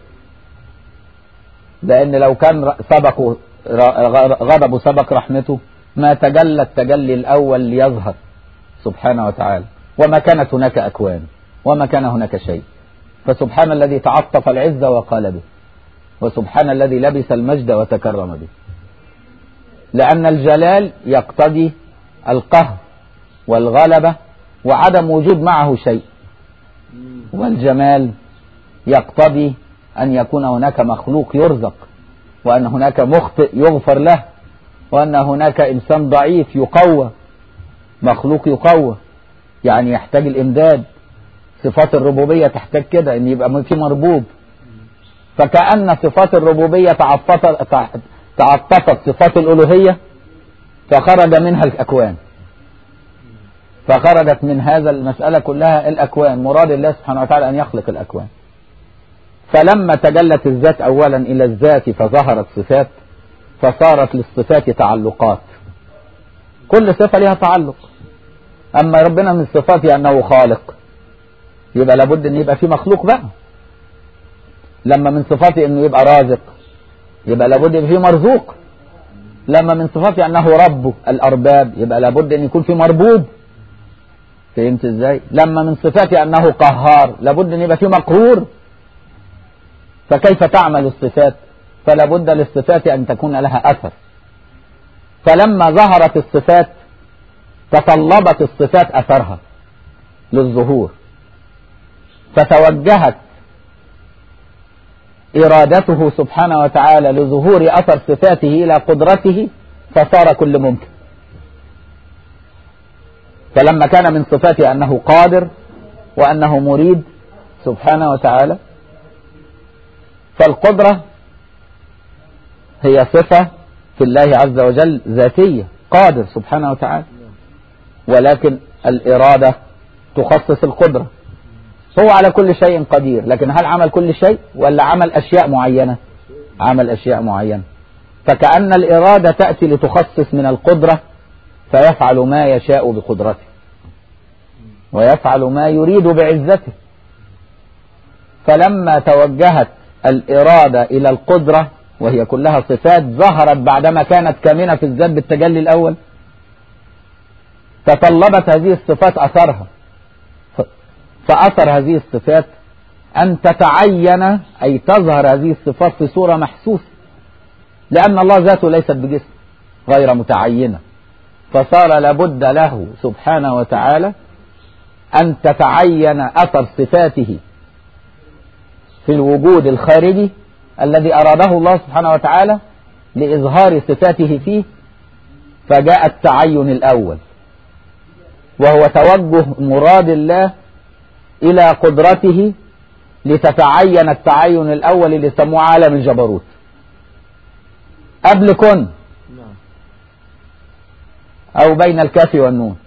لأن لو كان ر- سبقوا ر- غضبه سبق رحمته ما تجلى التجلي الأول ليظهر سبحانه وتعالى وما كانت هناك أكوان وما كان هناك شيء فسبحان الذي تعطف العز وقال به وسبحان الذي لبس المجد وتكرم به لأن الجلال يقتضي القهر والغلبة وعدم وجود معه شيء والجمال يقتضي أن يكون هناك مخلوق يرزق وأن هناك مخطئ يغفر له وأن هناك إنسان ضعيف يقوى مخلوق يقوى يعني يحتاج الإمداد صفات الربوبية تحتاج كده أن يبقى في مربوب فكأن صفات الربوبية تعطفت تعطفت صفات الألوهية فخرج منها الأكوان فخرجت من هذا المسألة كلها الأكوان مراد الله سبحانه وتعالى أن يخلق الأكوان فلما تجلت الذات أولا إلى الذات فظهرت صفات فصارت للصفات تعلقات كل صفة لها تعلق أما ربنا من صفاته أنه خالق يبقى لابد أن يبقى في مخلوق بقى لما من صفاته أنه يبقى رازق يبقى لابد يبقى في مرزوق لما من صفاته أنه رب الأرباب يبقى لابد أن يكون في مربوب فهمت ازاي لما من صفاته أنه قهار لابد أن يبقى في مقهور فكيف تعمل الصفات فلا بد للصفات أن تكون لها أثر فلما ظهرت الصفات تطلبت الصفات أثرها للظهور فتوجهت إرادته سبحانه وتعالى لظهور أثر صفاته إلى قدرته فصار كل ممكن فلما كان من صفاته أنه قادر وأنه مريد سبحانه وتعالى فالقدرة هي صفة في الله عز وجل ذاتية قادر سبحانه وتعالى ولكن الإرادة تخصص القدرة هو على كل شيء قدير لكن هل عمل كل شيء ولا عمل أشياء معينة عمل أشياء معينة فكأن الإرادة تأتي لتخصص من القدرة فيفعل ما يشاء بقدرته ويفعل ما يريد بعزته فلما توجهت الإرادة إلى القدرة وهي كلها صفات ظهرت بعدما كانت كامنة في الذات بالتجلي الأول تطلبت هذه الصفات أثرها فأثر هذه الصفات أن تتعين أي تظهر هذه الصفات في صورة محسوسة لأن الله ذاته ليست بجسم غير متعينة فصار لابد له سبحانه وتعالى أن تتعين أثر صفاته في الوجود الخارجي الذي أراده الله سبحانه وتعالى لإظهار صفاته فيه فجاء التعين الأول وهو توجه مراد الله إلى قدرته لتتعين التعين الأول اللي يسموه عالم الجبروت قبل كن نعم أو بين الكاف والنون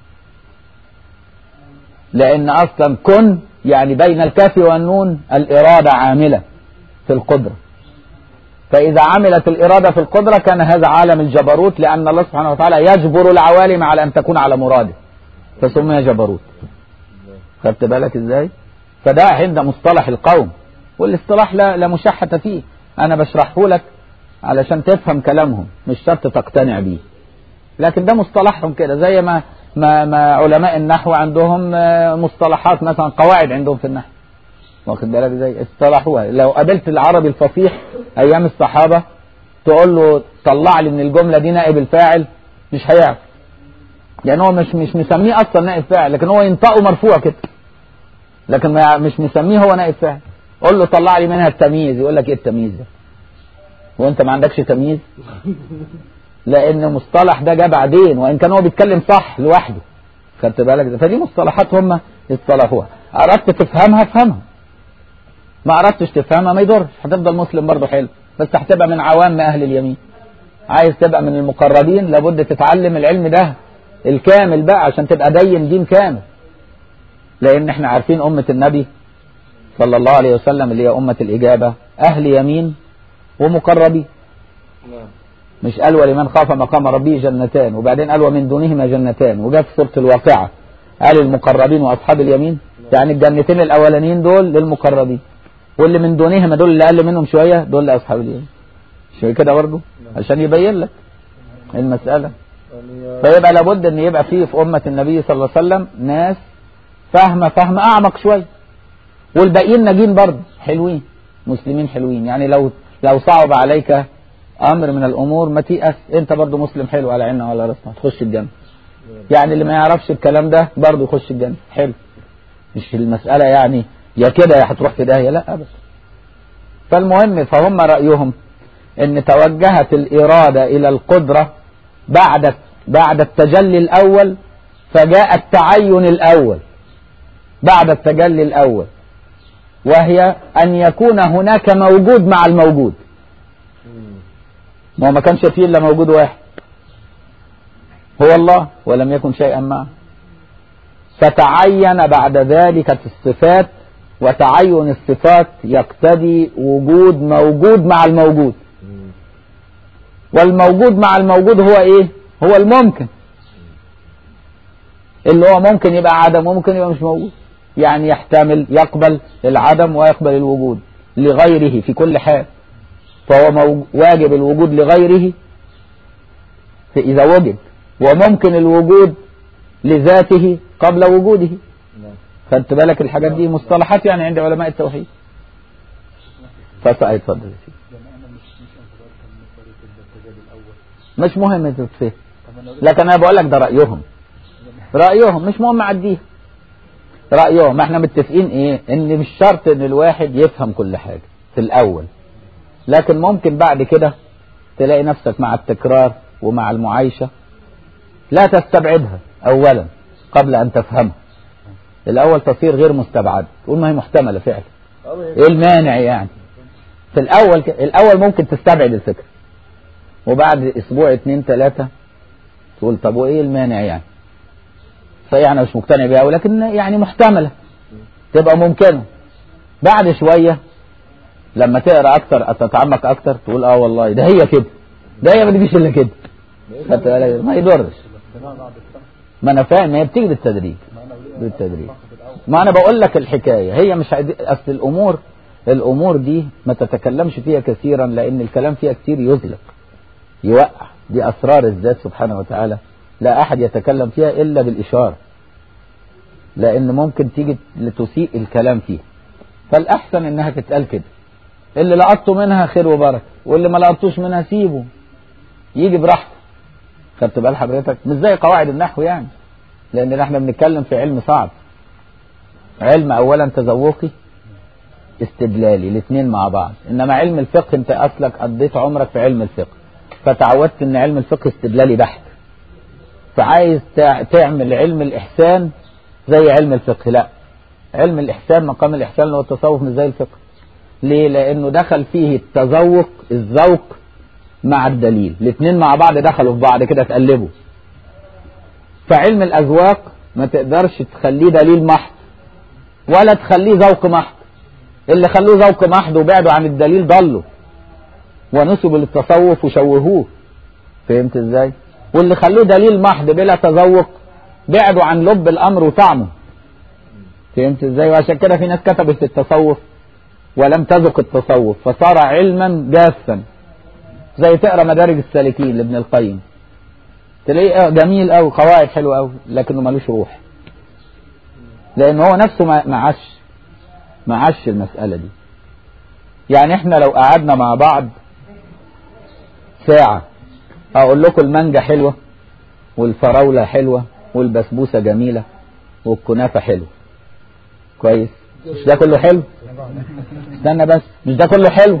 لأن أصلا كن يعني بين الكاف والنون الإرادة عاملة في القدرة فإذا عملت الإرادة في القدرة كان هذا عالم الجبروت لأن الله سبحانه وتعالى يجبر العوالم على أن تكون على مراده فسمي جبروت خدت بالك ازاي فده عند مصطلح القوم والاصطلاح لا, لا مشحة فيه انا بشرحه لك علشان تفهم كلامهم مش شرط تقتنع بيه لكن ده مصطلحهم كده زي ما ما, ما علماء النحو عندهم آه، مصطلحات مثلا قواعد عندهم في النحو واخد بالك ازاي اصطلحوها لو قابلت العربي الفصيح ايام الصحابه تقول له طلع لي من الجمله دي نائب الفاعل مش هيعرف يعني هو مش مش مسميه اصلا نائب فاعل لكن هو ينطقه مرفوع كده لكن ما مش مسميه هو نائب فاعل قول له طلع لي منها التمييز يقول لك ايه التمييز ده وانت ما عندكش تمييز لان مصطلح ده جه بعدين وان كان هو بيتكلم صح لوحده خدت بالك فدي مصطلحات هم اصطلحوها اردت تفهمها افهمها ما اردتش تفهمها ما يضرش هتفضل مسلم برضه حلو بس هتبقى من عوام اهل اليمين عايز تبقى من المقربين لابد تتعلم العلم ده الكامل بقى عشان تبقى دين دين كامل لان احنا عارفين امة النبي صلى الله عليه وسلم اللي هي امة الاجابة اهل يمين ومقربين مش قال ولمن خاف مقام ربه جنتان وبعدين قال ومن دونهما جنتان وجاء في سورة الواقعة قال المقربين واصحاب اليمين يعني الجنتين الاولانيين دول للمقربين واللي من دونهما دول اللي اقل منهم شوية دول لاصحاب اليمين مش كده برضه عشان يبين لك المسألة فيبقى لابد ان يبقى فيه في امة النبي صلى الله عليه وسلم ناس فاهمة فهم اعمق شوية والباقيين ناجين برضه حلوين مسلمين حلوين يعني لو لو صعب عليك امر من الامور ما تيأس انت برضه مسلم حلو على عيننا وعلى راسنا تخش الجنة يعني اللي ما يعرفش الكلام ده برضه يخش الجنة حلو مش المسألة يعني يا كده يا هتروح في داهية لا ابدا فالمهم فهم رأيهم ان توجهت الإرادة إلى القدرة بعد بعد التجلي الأول فجاء التعين الأول بعد التجلي الأول وهي أن يكون هناك موجود مع الموجود ما هو ما كانش فيه إلا موجود واحد هو الله ولم يكن شيئا معه فتعين بعد ذلك الصفات وتعين الصفات يقتضي وجود موجود مع الموجود والموجود مع الموجود هو ايه هو الممكن اللي هو ممكن يبقى عدم وممكن يبقى مش موجود يعني يحتمل يقبل العدم ويقبل الوجود لغيره في كل حال فهو مو... واجب الوجود لغيره في إذا وجد وممكن الوجود لذاته قبل وجوده خدت بالك الحاجات دي مصطلحات يعني عند علماء التوحيد فسأل اتفضل يا سيدي مش مهم تتفهم لكن انا بقول لك ده رايهم رايهم مش مهم عديه رايهم احنا متفقين ايه ان مش شرط ان الواحد يفهم كل حاجه في الاول لكن ممكن بعد كده تلاقي نفسك مع التكرار ومع المعايشه لا تستبعدها اولا قبل ان تفهمها الاول تصير غير مستبعد تقول ما هي محتمله فعلا ايه المانع يعني في الاول ك... الاول ممكن تستبعد الفكره وبعد اسبوع اتنين تلاتة تقول طب وايه المانع يعني صحيح انا مش مقتنع بيها ولكن يعني محتملة تبقى ممكنة بعد شوية لما تقرا اكتر تتعمق اكتر تقول اه والله ده هي كده ده هي ما تجيش الا كده ما يضرش ما انا فاهم هي بتيجي بالتدريج بالتدريج ما انا بقول لك الحكايه هي مش اصل الامور الامور دي ما تتكلمش فيها كثيرا لان الكلام فيها كتير يزلق يوقع دي أسرار الذات سبحانه وتعالى لا أحد يتكلم فيها إلا بالإشارة لأن ممكن تيجي لتسيء الكلام فيها فالأحسن إنها تتقال كده اللي لقطته منها خير وبركة واللي ما لقطوش منها سيبه يجي براحته خدت بال حضرتك مش زي قواعد النحو يعني لأن احنا بنتكلم في علم صعب علم أولا تذوقي استدلالي الاثنين مع بعض إنما علم الفقه أنت أصلك قضيت عمرك في علم الفقه فتعودت ان علم الفقه استدلالي بحت فعايز تعمل علم الاحسان زي علم الفقه لا علم الاحسان مقام الاحسان اللي هو التصوف مش زي الفقه ليه لانه دخل فيه التذوق الذوق مع الدليل الاثنين مع بعض دخلوا في بعض كده اتقلبوا فعلم الاذواق ما تقدرش تخليه دليل محض ولا تخليه ذوق محض اللي خلوه ذوق محض وبعدوا عن الدليل ضلوا ونسبوا للتصوف وشوهوه فهمت ازاي واللي خلوه دليل محض بلا تذوق بعدوا عن لب الامر وطعمه فهمت ازاي وعشان كده في ناس كتبت التصوف ولم تذق التصوف فصار علما جافا زي تقرا مدارج السالكين لابن القيم تلاقيه جميل قوي قواعد حلوه قوي لكنه ملوش روح لان هو نفسه ما عاش ما عاش المساله دي يعني احنا لو قعدنا مع بعض ساعة اقول لكم المانجا حلوة والفراولة حلوة والبسبوسة جميلة والكنافة حلوة كويس مش ده كله حلو استنى بس مش ده كله حلو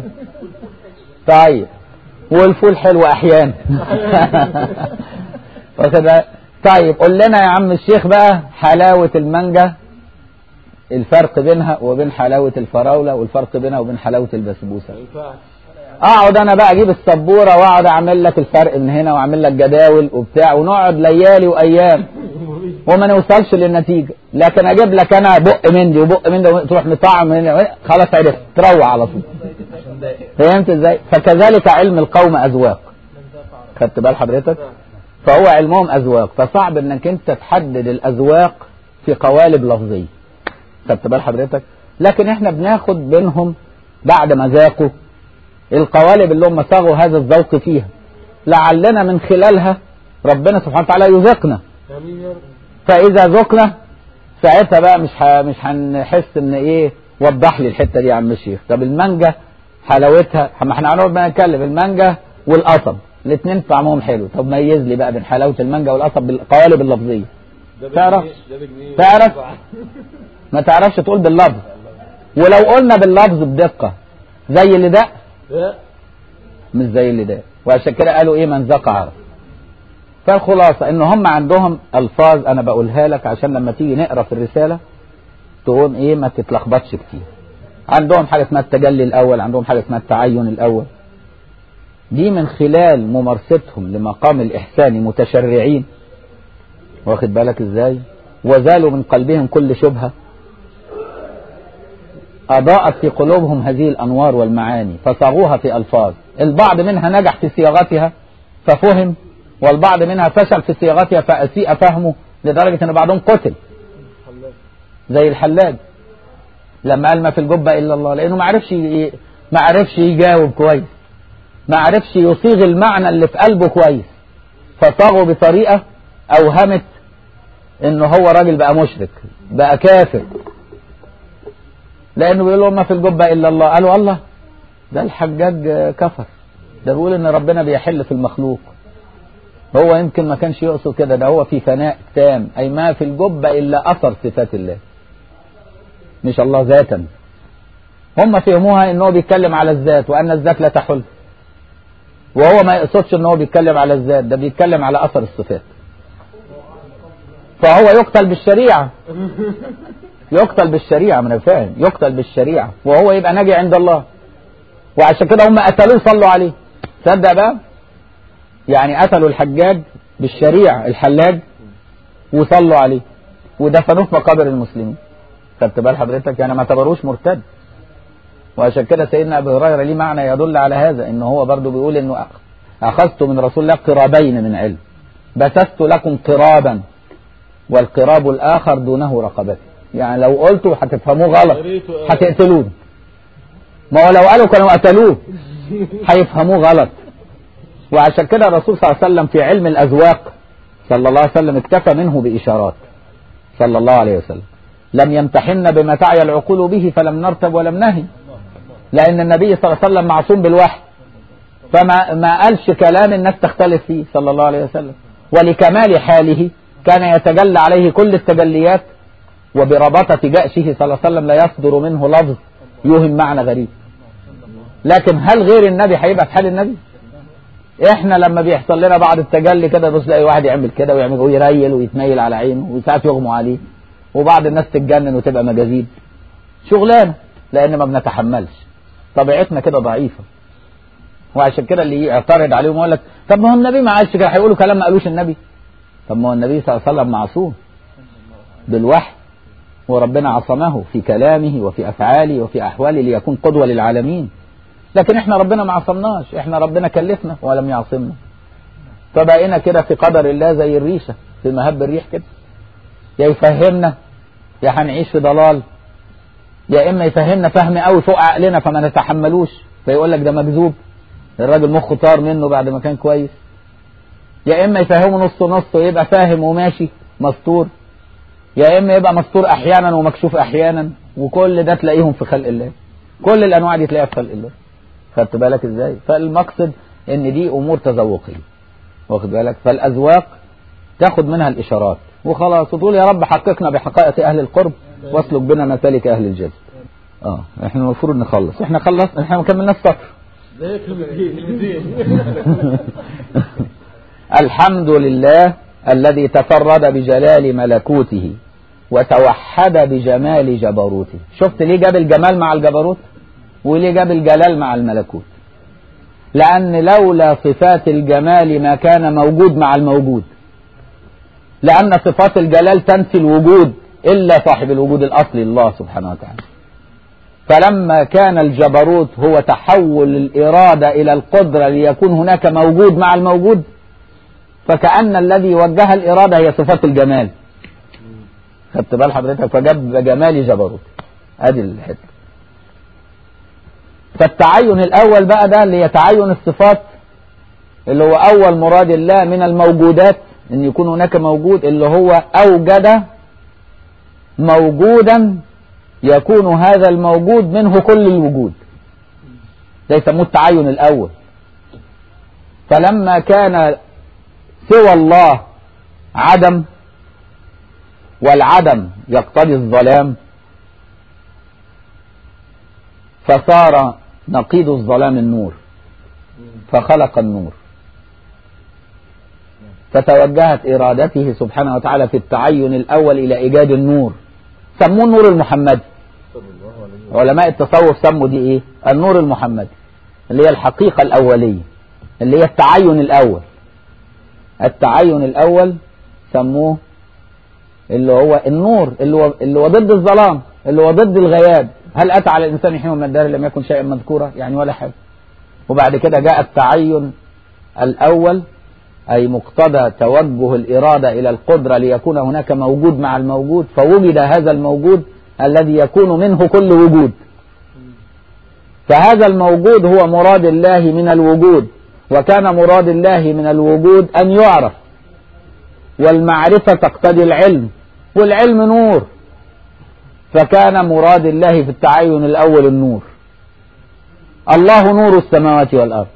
طيب والفول حلو احيانا واخد طيب قول لنا يا عم الشيخ بقى حلاوة المانجا الفرق بينها وبين حلاوة الفراولة والفرق بينها وبين حلاوة البسبوسة ما ينفعش اقعد انا بقى اجيب السبورة واقعد اعمل لك الفرق من هنا واعمل لك جداول وبتاع ونقعد ليالي وايام وما نوصلش للنتيجة لكن اجيب لك انا بق من دي وبق من دي تروح مطعم من هنا خلاص عرفت تروح على طول فهمت ازاي فكذلك علم القوم اذواق خدت بال حضرتك فهو علمهم اذواق فصعب انك انت تحدد الاذواق في قوالب لفظيه خدت بال حضرتك لكن احنا بناخد بينهم بعد ما ذاقوا القوالب اللي هم صاغوا هذا الذوق فيها لعلنا من خلالها ربنا سبحانه وتعالى يذيقنا امين يا رب فاذا ذقنا ساعتها بقى مش ح... مش هنحس ان ايه وضح لي الحته دي يا عم الشيخ طب المانجا حلاوتها ما احنا هنقعد بقى نتكلم المانجا والقصب الاثنين طعمهم حلو طب ميز لي بقى بين حلاوه المانجا والقصب بالقوالب اللفظيه ده تعرف؟ بجنيه ده بجنيه تعرف؟ ما تعرفش تقول باللفظ ولو قلنا باللفظ بدقه زي اللي ده لا مش زي اللي ده وعشان كده قالوا ايه من ذاق عرف فالخلاصة ان هم عندهم الفاظ انا بقولها لك عشان لما تيجي نقرا في الرسالة تقوم ايه ما تتلخبطش كتير عندهم حاجة اسمها التجلي الاول عندهم حاجة اسمها التعين الاول دي من خلال ممارستهم لمقام الاحسان متشرعين واخد بالك ازاي وزالوا من قلبهم كل شبهة أضاءت في قلوبهم هذه الأنوار والمعاني فصاغوها في ألفاظ البعض منها نجح في صياغتها ففهم والبعض منها فشل في صياغتها فأسيء فهمه لدرجة أن بعضهم قتل زي الحلاج لما قال ما في الجبة إلا الله لأنه ما عرفش ي- ما عرفش يجاوب كويس ما عرفش يصيغ المعنى اللي في قلبه كويس فصاغه بطريقة أوهمت إن هو راجل بقى مشرك بقى كافر لانه بيقول لهم ما في الجبه الا الله قالوا الله ده الحجاج آه، كفر ده بيقول ان ربنا بيحل في المخلوق هو يمكن ما كانش يقصد كده ده هو في فناء تام اي ما في الجبه الا اثر صفات الله مش الله ذاتا هم فهموها ان هو بيتكلم على الذات وان الذات لا تحل وهو ما يقصدش ان هو بيتكلم على الذات ده بيتكلم على اثر الصفات فهو يقتل بالشريعه يقتل بالشريعة من فاهم يقتل بالشريعة وهو يبقى ناجي عند الله وعشان كده هم قتلوه صلوا عليه تصدق بقى يعني قتلوا الحجاج بالشريعة الحلاج وصلوا عليه ودفنوه في مقابر المسلمين خدت بال حضرتك يعني ما اعتبروش مرتد وعشان كده سيدنا ابو هريره ليه معنى يدل على هذا ان هو برضه بيقول انه أخ- اخذت من رسول الله قرابين من علم بثثت لكم قرابا والقراب الاخر دونه رقبتي يعني لو قلتوا هتفهموه غلط يا ريته قال. هتقتلوني ما هو لو قالوا كانوا قتلوه هيفهموه غلط وعشان كده الرسول صلى الله عليه وسلم في علم الأذواق صلى الله عليه وسلم اكتفى منه بإشارات صلى الله عليه وسلم لم يمتحن بما تعي العقول به فلم نرتب ولم نهي لأن النبي صلى الله عليه وسلم معصوم بالوحي فما ما قالش كلام الناس تختلف فيه صلى الله عليه وسلم ولكمال حاله كان يتجلى عليه كل التجليات وبربطة جأشه صلى الله عليه وسلم لا يصدر منه لفظ يوهم معنى غريب لكن هل غير النبي هيبقى في حال النبي احنا لما بيحصل لنا بعض التجلي كده بص تلاقي واحد يعمل كده ويعمل ويريل ويتنيل على عينه وساعات يغمى عليه وبعض الناس تتجنن وتبقى مجاذيب شغلانه لان ما بنتحملش طبيعتنا كده ضعيفه وعشان كده اللي يعترض عليهم يقول لك طب ما هو النبي ما قالش كده هيقولوا كلام ما قالوش النبي طب ما هو النبي صلى الله عليه وسلم معصوم بالوحي وربنا عصمه في كلامه وفي افعاله وفي احواله ليكون قدوه للعالمين لكن احنا ربنا ما عصمناش احنا ربنا كلفنا ولم يعصمنا فبقينا كده في قدر الله زي الريشه في مهب الريح كده يا يفهمنا يا هنعيش في ضلال يا اما يفهمنا فهم قوي فوق عقلنا فما نتحملوش فيقول لك ده مكذوب الراجل مخه طار منه بعد ما كان كويس يا اما يفهمه نص نص ويبقى فاهم وماشي مستور يا اما يبقى مستور احيانا ومكشوف احيانا وكل ده تلاقيهم في خلق الله كل الانواع دي تلاقيها في خلق الله خدت بالك ازاي فالمقصد ان دي امور تذوقيه واخد بالك فالاذواق تاخد منها الاشارات وخلاص وتقول يا رب حققنا بحقائق اهل القرب واسلك بنا مسالك اهل الجذب اه احنا المفروض نخلص احنا خلصنا احنا ما كملناش سطر ده كلمتين كلمتين الحمد لله الذي تفرد بجلال ملكوته وتوحد بجمال جبروته شفت ليه جاب الجمال مع الجبروت وليه جاب الجلال مع الملكوت لأن لولا صفات الجمال ما كان موجود مع الموجود لأن صفات الجلال تنفي الوجود إلا صاحب الوجود الأصلي الله سبحانه وتعالى فلما كان الجبروت هو تحول الإرادة إلى القدرة ليكون هناك موجود مع الموجود فكأن الذي وجه الإرادة هي صفات الجمال خدت بال حضرتك فجاب جمال جبروت ادي الحته فالتعين الاول بقى ده اللي هي تعين الصفات اللي هو اول مراد الله من الموجودات ان يكون هناك موجود اللي هو اوجد موجودا يكون هذا الموجود منه كل الوجود ده يسموه التعين الاول فلما كان سوى الله عدم والعدم يقتضي الظلام فصار نقيض الظلام النور فخلق النور فتوجهت إرادته سبحانه وتعالى في التعين الأول إلى إيجاد النور سموه النور المحمدي علماء التصوف سموا دي إيه النور المحمدي اللي هي الحقيقة الأولية اللي هي التعين الأول التعين الأول سموه اللي هو النور اللي هو اللي هو ضد الظلام اللي هو ضد الغياب هل اتى على الانسان حين من الدار لم يكن شيئا مذكورا يعني ولا حاجه وبعد كده جاء التعين الاول اي مقتضى توجه الاراده الى القدره ليكون هناك موجود مع الموجود فوجد هذا الموجود الذي يكون منه كل وجود فهذا الموجود هو مراد الله من الوجود وكان مراد الله من الوجود ان يعرف والمعرفه تقتضي العلم والعلم نور فكان مراد الله في التعين الأول النور الله نور السماوات والأرض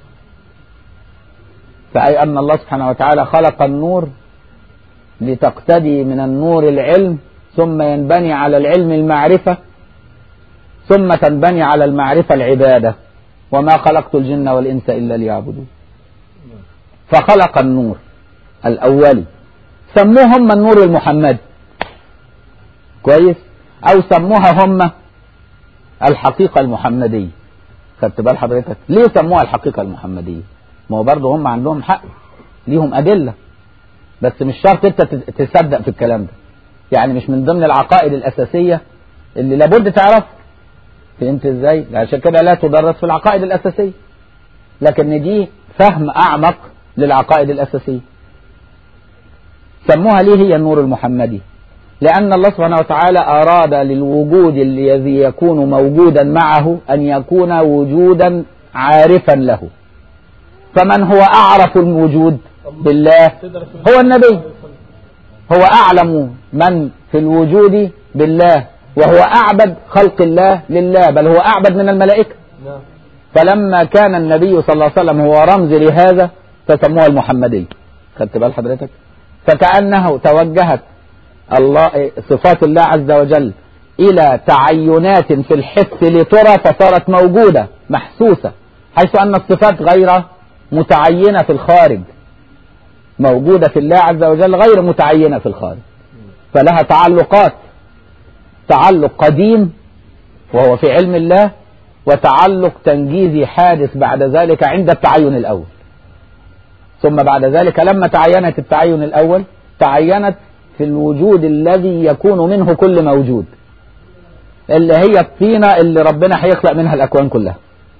فأي أن الله سبحانه وتعالى خلق النور لتقتدي من النور العلم ثم ينبني على العلم المعرفة ثم تنبني على المعرفة العبادة وما خلقت الجن والإنس إلا ليعبدون فخلق النور الأولي سموه هم النور المحمدي كويس او سموها هم الحقيقة المحمدية خدت بال حضرتك ليه سموها الحقيقة المحمدية ما هو برضه هم عندهم حق ليهم أدلة بس مش شرط انت تصدق في الكلام ده يعني مش من ضمن العقائد الأساسية اللي لابد تعرف فهمت ازاي عشان كده لا تدرس في العقائد الأساسية لكن دي فهم أعمق للعقائد الأساسية سموها ليه هي النور المحمدي لأن الله سبحانه وتعالى أراد للوجود الذي يكون موجودا معه أن يكون وجودا عارفا له فمن هو أعرف الوجود بالله هو النبي هو أعلم من في الوجود بالله وهو أعبد خلق الله لله بل هو أعبد من الملائكة فلما كان النبي صلى الله عليه وسلم هو رمز لهذا فسموه المحمدي خدت بال حضرتك فكأنه توجهت الله صفات الله عز وجل إلى تعينات في الحس لترى فصارت موجودة محسوسة حيث أن الصفات غير متعينة في الخارج موجودة في الله عز وجل غير متعينة في الخارج فلها تعلقات تعلق قديم وهو في علم الله وتعلق تنجيزي حادث بعد ذلك عند التعين الأول ثم بعد ذلك لما تعينت التعين الأول تعينت في الوجود الذي يكون منه كل موجود اللي هي الطينة اللي ربنا هيخلق منها الأكوان كلها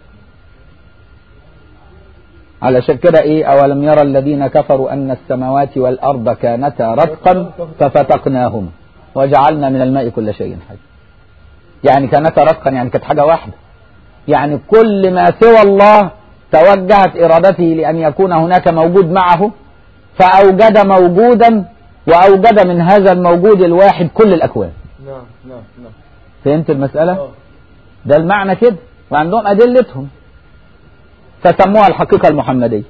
علشان كده ايه اولم يرى الذين كفروا ان السماوات والارض كانتا رتقا ففتقناهما وجعلنا من الماء كل شيء حي يعني كانتا رتقا يعني كانت حاجه واحده يعني كل ما سوى الله توجهت ارادته لان يكون هناك موجود معه فاوجد موجودا واوجد من هذا الموجود الواحد كل الاكوان نعم نعم نعم فهمت المساله آه. ده المعنى كده وعندهم ادلتهم فسموها الحقيقة المحمدية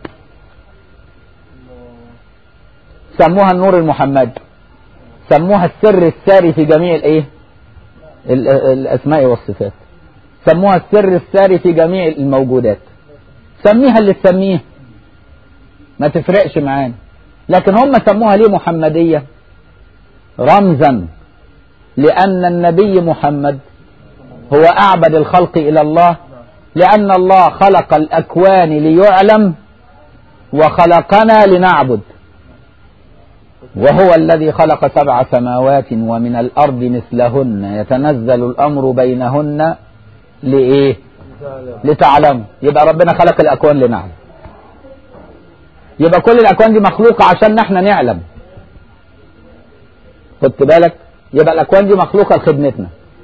سموها النور المحمدي سموها السر الساري في جميع الايه ال- الاسماء والصفات سموها السر الساري في جميع الموجودات سميها اللي تسميها ما تفرقش معانا لكن هم سموها ليه محمدية رمزا لأن النبي محمد هو أعبد الخلق إلى الله لأن الله خلق الأكوان ليعلم وخلقنا لنعبد وهو الذي خلق سبع سماوات ومن الأرض مثلهن يتنزل الأمر بينهن لإيه لتعلموا يبقى ربنا خلق الأكوان لنعلم يبقى كل الأكوان دي مخلوقة عشان نحن نعلم خدت بالك يبقى الأكوان دي مخلوقة لخدمتنا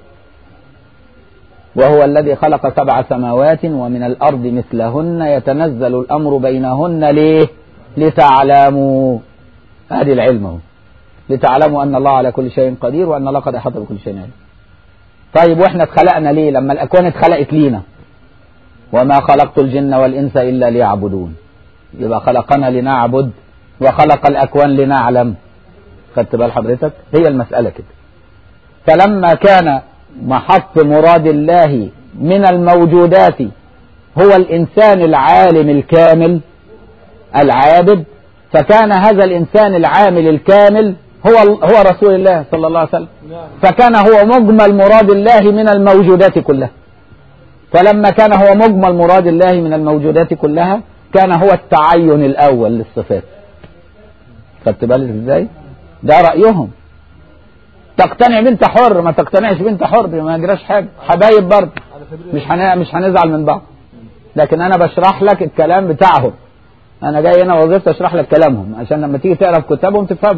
وهو الذي خلق سبع سماوات ومن الأرض مثلهن يتنزل الأمر بينهن ليه لتعلموا هذه العلم هو لتعلموا أن الله على كل شيء قدير وأن الله قد أحاط بكل شيء علم طيب وإحنا اتخلقنا ليه لما الأكوان اتخلقت لينا وما خلقت الجن والإنس إلا ليعبدون يبقى خلقنا لنعبد وخلق الأكوان لنعلم خدت بال حضرتك هي المسألة كده فلما كان محط مراد الله من الموجودات هو الإنسان العالم الكامل العابد فكان هذا الإنسان العامل الكامل هو هو رسول الله صلى الله عليه وسلم فكان هو مجمل مراد الله من الموجودات كلها فلما كان هو مجمل مراد الله من الموجودات كلها كان هو التعين الأول للصفات خدت بالك ازاي ده رأيهم تقتنع بنت حر ما تقتنعش بنت حر ما يجراش حاجة حبايب برضه مش هن... مش هنزعل من بعض لكن انا بشرح لك الكلام بتاعهم انا جاي هنا وظيفتي اشرح لك كلامهم عشان لما تيجي تقرا في كتابهم تفهم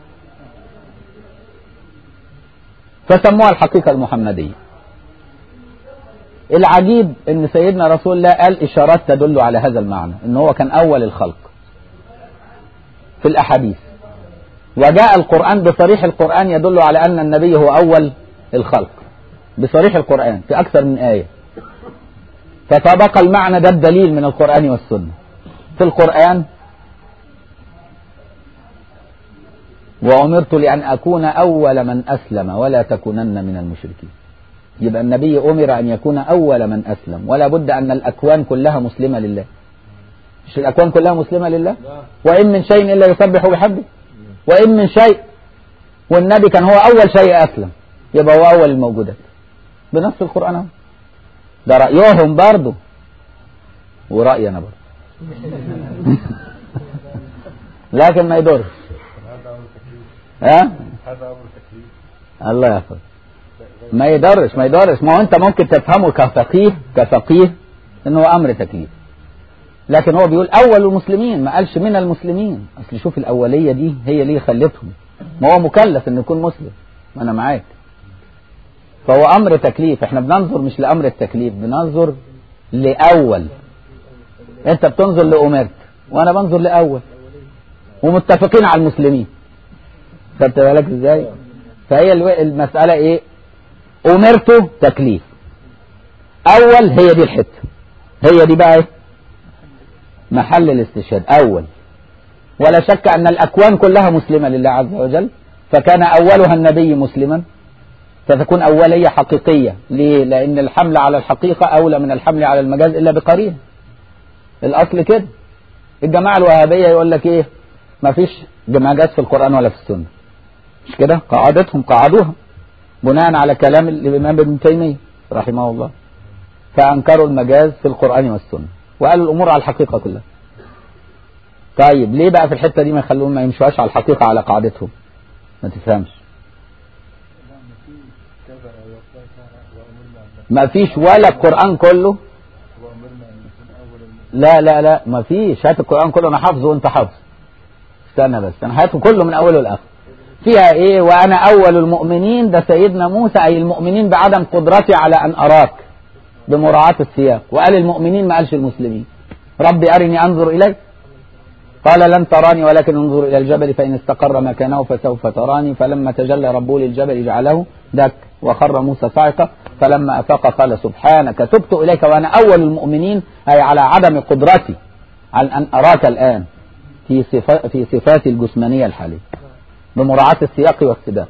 فسموها الحقيقة المحمدية العجيب ان سيدنا رسول الله قال اشارات تدل على هذا المعنى ان هو كان اول الخلق في الاحاديث وجاء القرآن بصريح القرآن يدل على ان النبي هو اول الخلق بصريح القرآن في اكثر من آية فطبق المعنى ده الدليل من القرآن والسنة في القرآن وأمرت لأن أكون أول من أسلم ولا تكونن من المشركين يبقى النبي أمر أن يكون أول من أسلم ولا بد أن الأكوان كلها مسلمة لله مش الأكوان كلها مسلمة لله وإن من شيء إلا يسبح بحمده وإن من شيء والنبي كان هو أول شيء أسلم يبقى هو أول الموجودات بنص القرآن اهو ده رأيهم برضه ورأينا برضه لكن ما يضرش ها الله يحفظ ما يضرش ما يضرش ما هو انت ممكن تفهمه كفقيه كفقيه ان هو امر تكليف لكن هو بيقول اول المسلمين ما قالش من المسلمين اصل شوف الاوليه دي هي اللي خلتهم ما هو مكلف انه يكون مسلم ما انا معاك فهو امر تكليف احنا بننظر مش لامر التكليف بننظر لاول انت بتنظر لامرت وانا بنظر لاول ومتفقين على المسلمين خدت بالك ازاي فهي المساله ايه امرته تكليف اول هي دي الحته هي دي بقى ايه محل الاستشهاد اول ولا شك ان الاكوان كلها مسلمه لله عز وجل فكان اولها النبي مسلما فتكون اوليه حقيقيه ليه لان الحمل على الحقيقه اولى من الحمل على المجاز الا بقرين الاصل كده الجماعه الوهابيه يقول لك ايه ما فيش مجاز في القران ولا في السنه مش كده قاعدتهم قعدوها بناء على كلام الامام ابن تيميه رحمه الله فانكروا المجاز في القران والسنه وقالوا الامور على الحقيقه كلها طيب ليه بقى في الحته دي ما يخلوهم ما يمشوهاش على الحقيقه على قاعدتهم ما تفهمش ما فيش ولا القرآن كله لا لا لا ما فيش هات القرآن كله أنا حافظه وأنت حافظه استنى بس أنا هاته كله من أوله لآخره فيها إيه وأنا أول المؤمنين ده سيدنا موسى أي المؤمنين بعدم قدرتي على أن أراك بمراعاة السياق وقال المؤمنين ما قالش المسلمين ربي أرني أنظر إليك قال لن تراني ولكن انظر إلى الجبل فإن استقر مكانه فسوف تراني فلما تجلى ربه للجبل جعله دك وخر موسى صاعقة فلما أفاق قال سبحانك تبت إليك وأنا أول المؤمنين أي على عدم قدرتي على أن أراك الآن في صفات في صفاتي الجسمانية الحالية بمراعاة السياق والسباق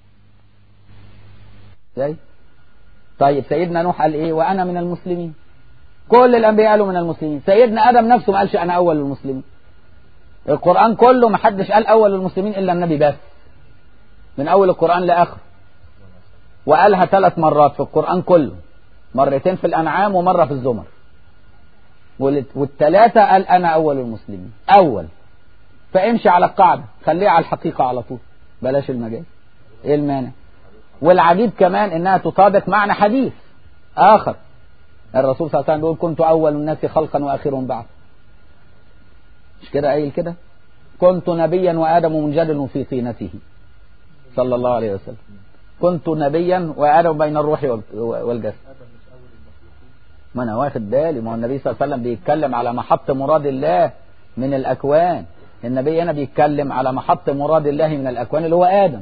زي طيب سيدنا نوح قال إيه وأنا من المسلمين كل الأنبياء قالوا من المسلمين سيدنا آدم نفسه ما قالش أنا أول المسلمين القرآن كله ما حدش قال أول المسلمين إلا النبي بس من أول القرآن لآخر وقالها ثلاث مرات في القرآن كله مرتين في الأنعام ومرة في الزمر والثلاثة قال أنا أول المسلمين أول فامشي على القاعدة خليها على الحقيقة على طول بلاش المجاز إيه المانع والعجيب كمان إنها تطابق معنى حديث آخر الرسول صلى الله عليه وسلم بيقول كنت أول الناس خلقا وآخرهم بعد مش كده قايل كده كنت نبيا وآدم منجدل في طينته صلى الله عليه وسلم كنت نبيا وآدم بين الروح والجسد ما أنا واخد بالي ما هو النبي صلى الله عليه وسلم بيتكلم على محط مراد الله من الأكوان النبي هنا بيتكلم على محط مراد الله من الأكوان اللي هو آدم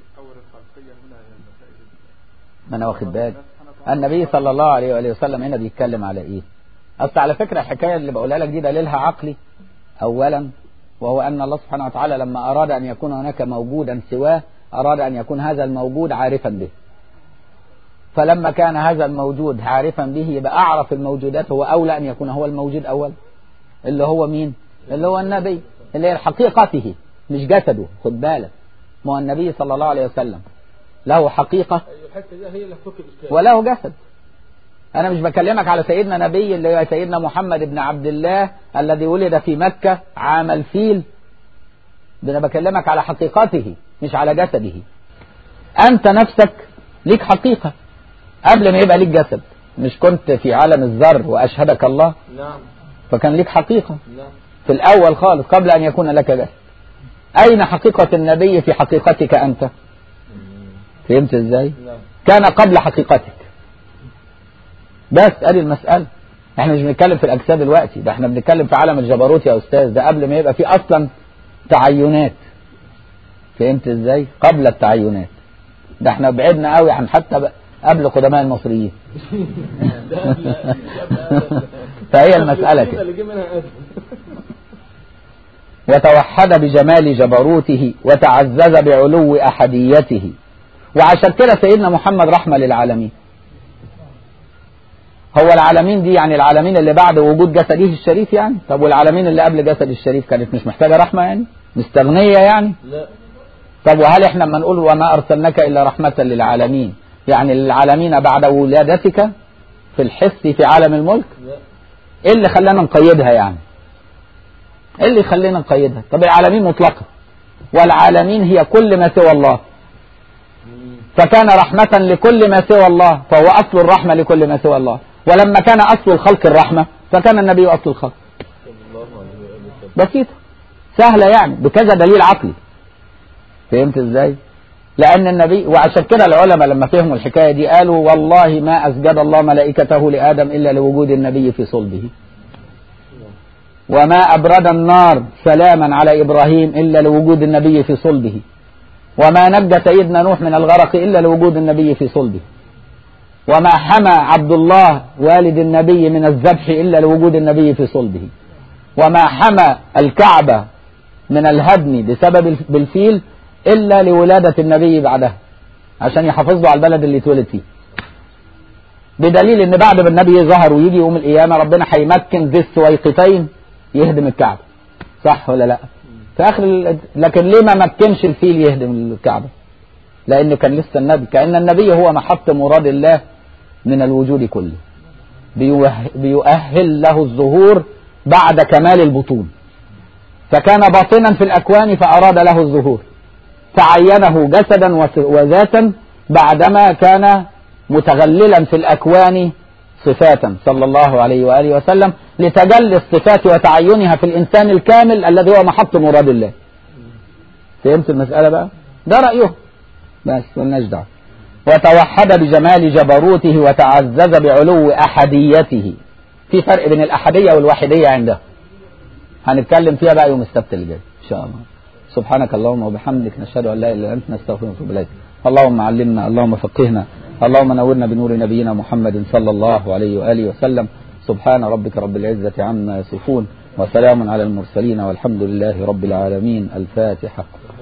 ما أنا واخد بالي النبي صلى الله عليه وآله وسلم هنا بيتكلم على إيه أصل على فكرة الحكاية اللي بقولها لك دي دليلها عقلي أولا وهو أن الله سبحانه وتعالى لما أراد أن يكون هناك موجودا سواه أراد أن يكون هذا الموجود عارفا به فلما كان هذا الموجود عارفا به يبقى أعرف الموجودات هو أولى أن يكون هو الموجود أول اللي هو مين اللي هو النبي اللي هي حقيقته مش جسده خد بالك ما هو النبي صلى الله عليه وسلم له حقيقة وله جسد أنا مش بكلمك على سيدنا نبي اللي هو سيدنا محمد بن عبد الله الذي ولد في مكة عام الفيل أنا بكلمك على حقيقته مش على جسده أنت نفسك ليك حقيقة قبل ما يبقى ليك جسد مش كنت في عالم الذر وأشهدك الله نعم فكان ليك حقيقة نعم في الأول خالص قبل أن يكون لك جسد أين حقيقة النبي في حقيقتك أنت فهمت إزاي نعم كان قبل حقيقتك بس ادي المسألة احنا مش بنتكلم في الأجساد دلوقتي ده احنا بنتكلم في عالم الجبروت يا أستاذ ده قبل ما يبقى في أصلا تعينات فهمت ازاي قبل التعينات ده احنا بعدنا قوي عن حتى ب- قبل قدماء المصريين فهي المسألة كده اللي جه منها آدم وتوحد بجمال جبروته وتعزز بعلو أحديته وعشان كده سيدنا محمد رحمة للعالمين هو العالمين دي يعني العالمين اللي بعد وجود جسده الشريف يعني طب والعالمين اللي قبل جسد الشريف كانت مش محتاجة رحمة يعني مستغنية يعني لا طب وهل احنا لما نقول وما أرسلناك إلا رحمة للعالمين يعني للعالمين بعد ولادتك في الحس في عالم الملك لا ايه اللي خلانا نقيدها يعني ايه اللي يخلينا نقيدها طب العالمين مطلقة والعالمين هي كل ما سوى الله فكان رحمة لكل ما سوى الله فهو أصل الرحمة لكل ما سوى الله ولما كان أصل الخلق الرحمة فكان النبي أصل الخلق صلى الله عليه وآله وسلم بسيطة سهلة يعني بكذا دليل عقلي فهمت ازاي لأن النبي وعشان كده العلماء لما فهموا الحكاية دي قالوا والله ما أسجد الله ملائكته لآدم إلا لوجود النبي في صلبه وما أبرد النار سلاما على إبراهيم إلا لوجود النبي في صلبه وما نجى سيدنا نوح من الغرق إلا لوجود النبي في صلبه وما حمى عبد الله والد النبي من الذبح إلا لوجود النبي في صلبه وما حمى الكعبة من الهدم بسبب الف- بالفيل إلا لولادة النبي بعدها عشان يحافظوا على البلد اللي اتولد فيه بدليل ان بعد ما النبي ظهر ويجي يوم القيامة ربنا هيمكن ذي السويقتين يهدم الكعبة صح ولا لا في اخر ال... لكن ليه ما مكنش الفيل يهدم الكعبة لان كان لسه النبي كأن النبي هو محط مراد الله من الوجود كله بيوه... بيؤهل له الظهور بعد كمال البطون فكان باطنا في الأكوان فأراد له الظهور فعينه جسدا وس- وذاتا بعدما كان متغللا في الأكوان صفاتا صلى الله عليه وآله وسلم لتجلي الصفات وتعينها في الإنسان الكامل الذي هو محط مراد الله فهمت المسألة بقى ده رأيه بس ملناش دعوه وتوحد بجمال جبروته وتعزز بعلو أحديته في فرق بين الأحدية والوحدية عنده هنتكلم فيها بقى يوم السبت اللي جاي إن شاء الله سبحانك اللهم وبحمدك نشهد أن لا إله إلا أنت نستغفرك ونتوب إليك اللهم علمنا اللهم فقهنا اللهم نورنا بنور نبينا محمد صلى الله عليه وآله وسلم سبحان ربك رب العزة عما يصفون وسلام على المرسلين والحمد لله رب العالمين الفاتحة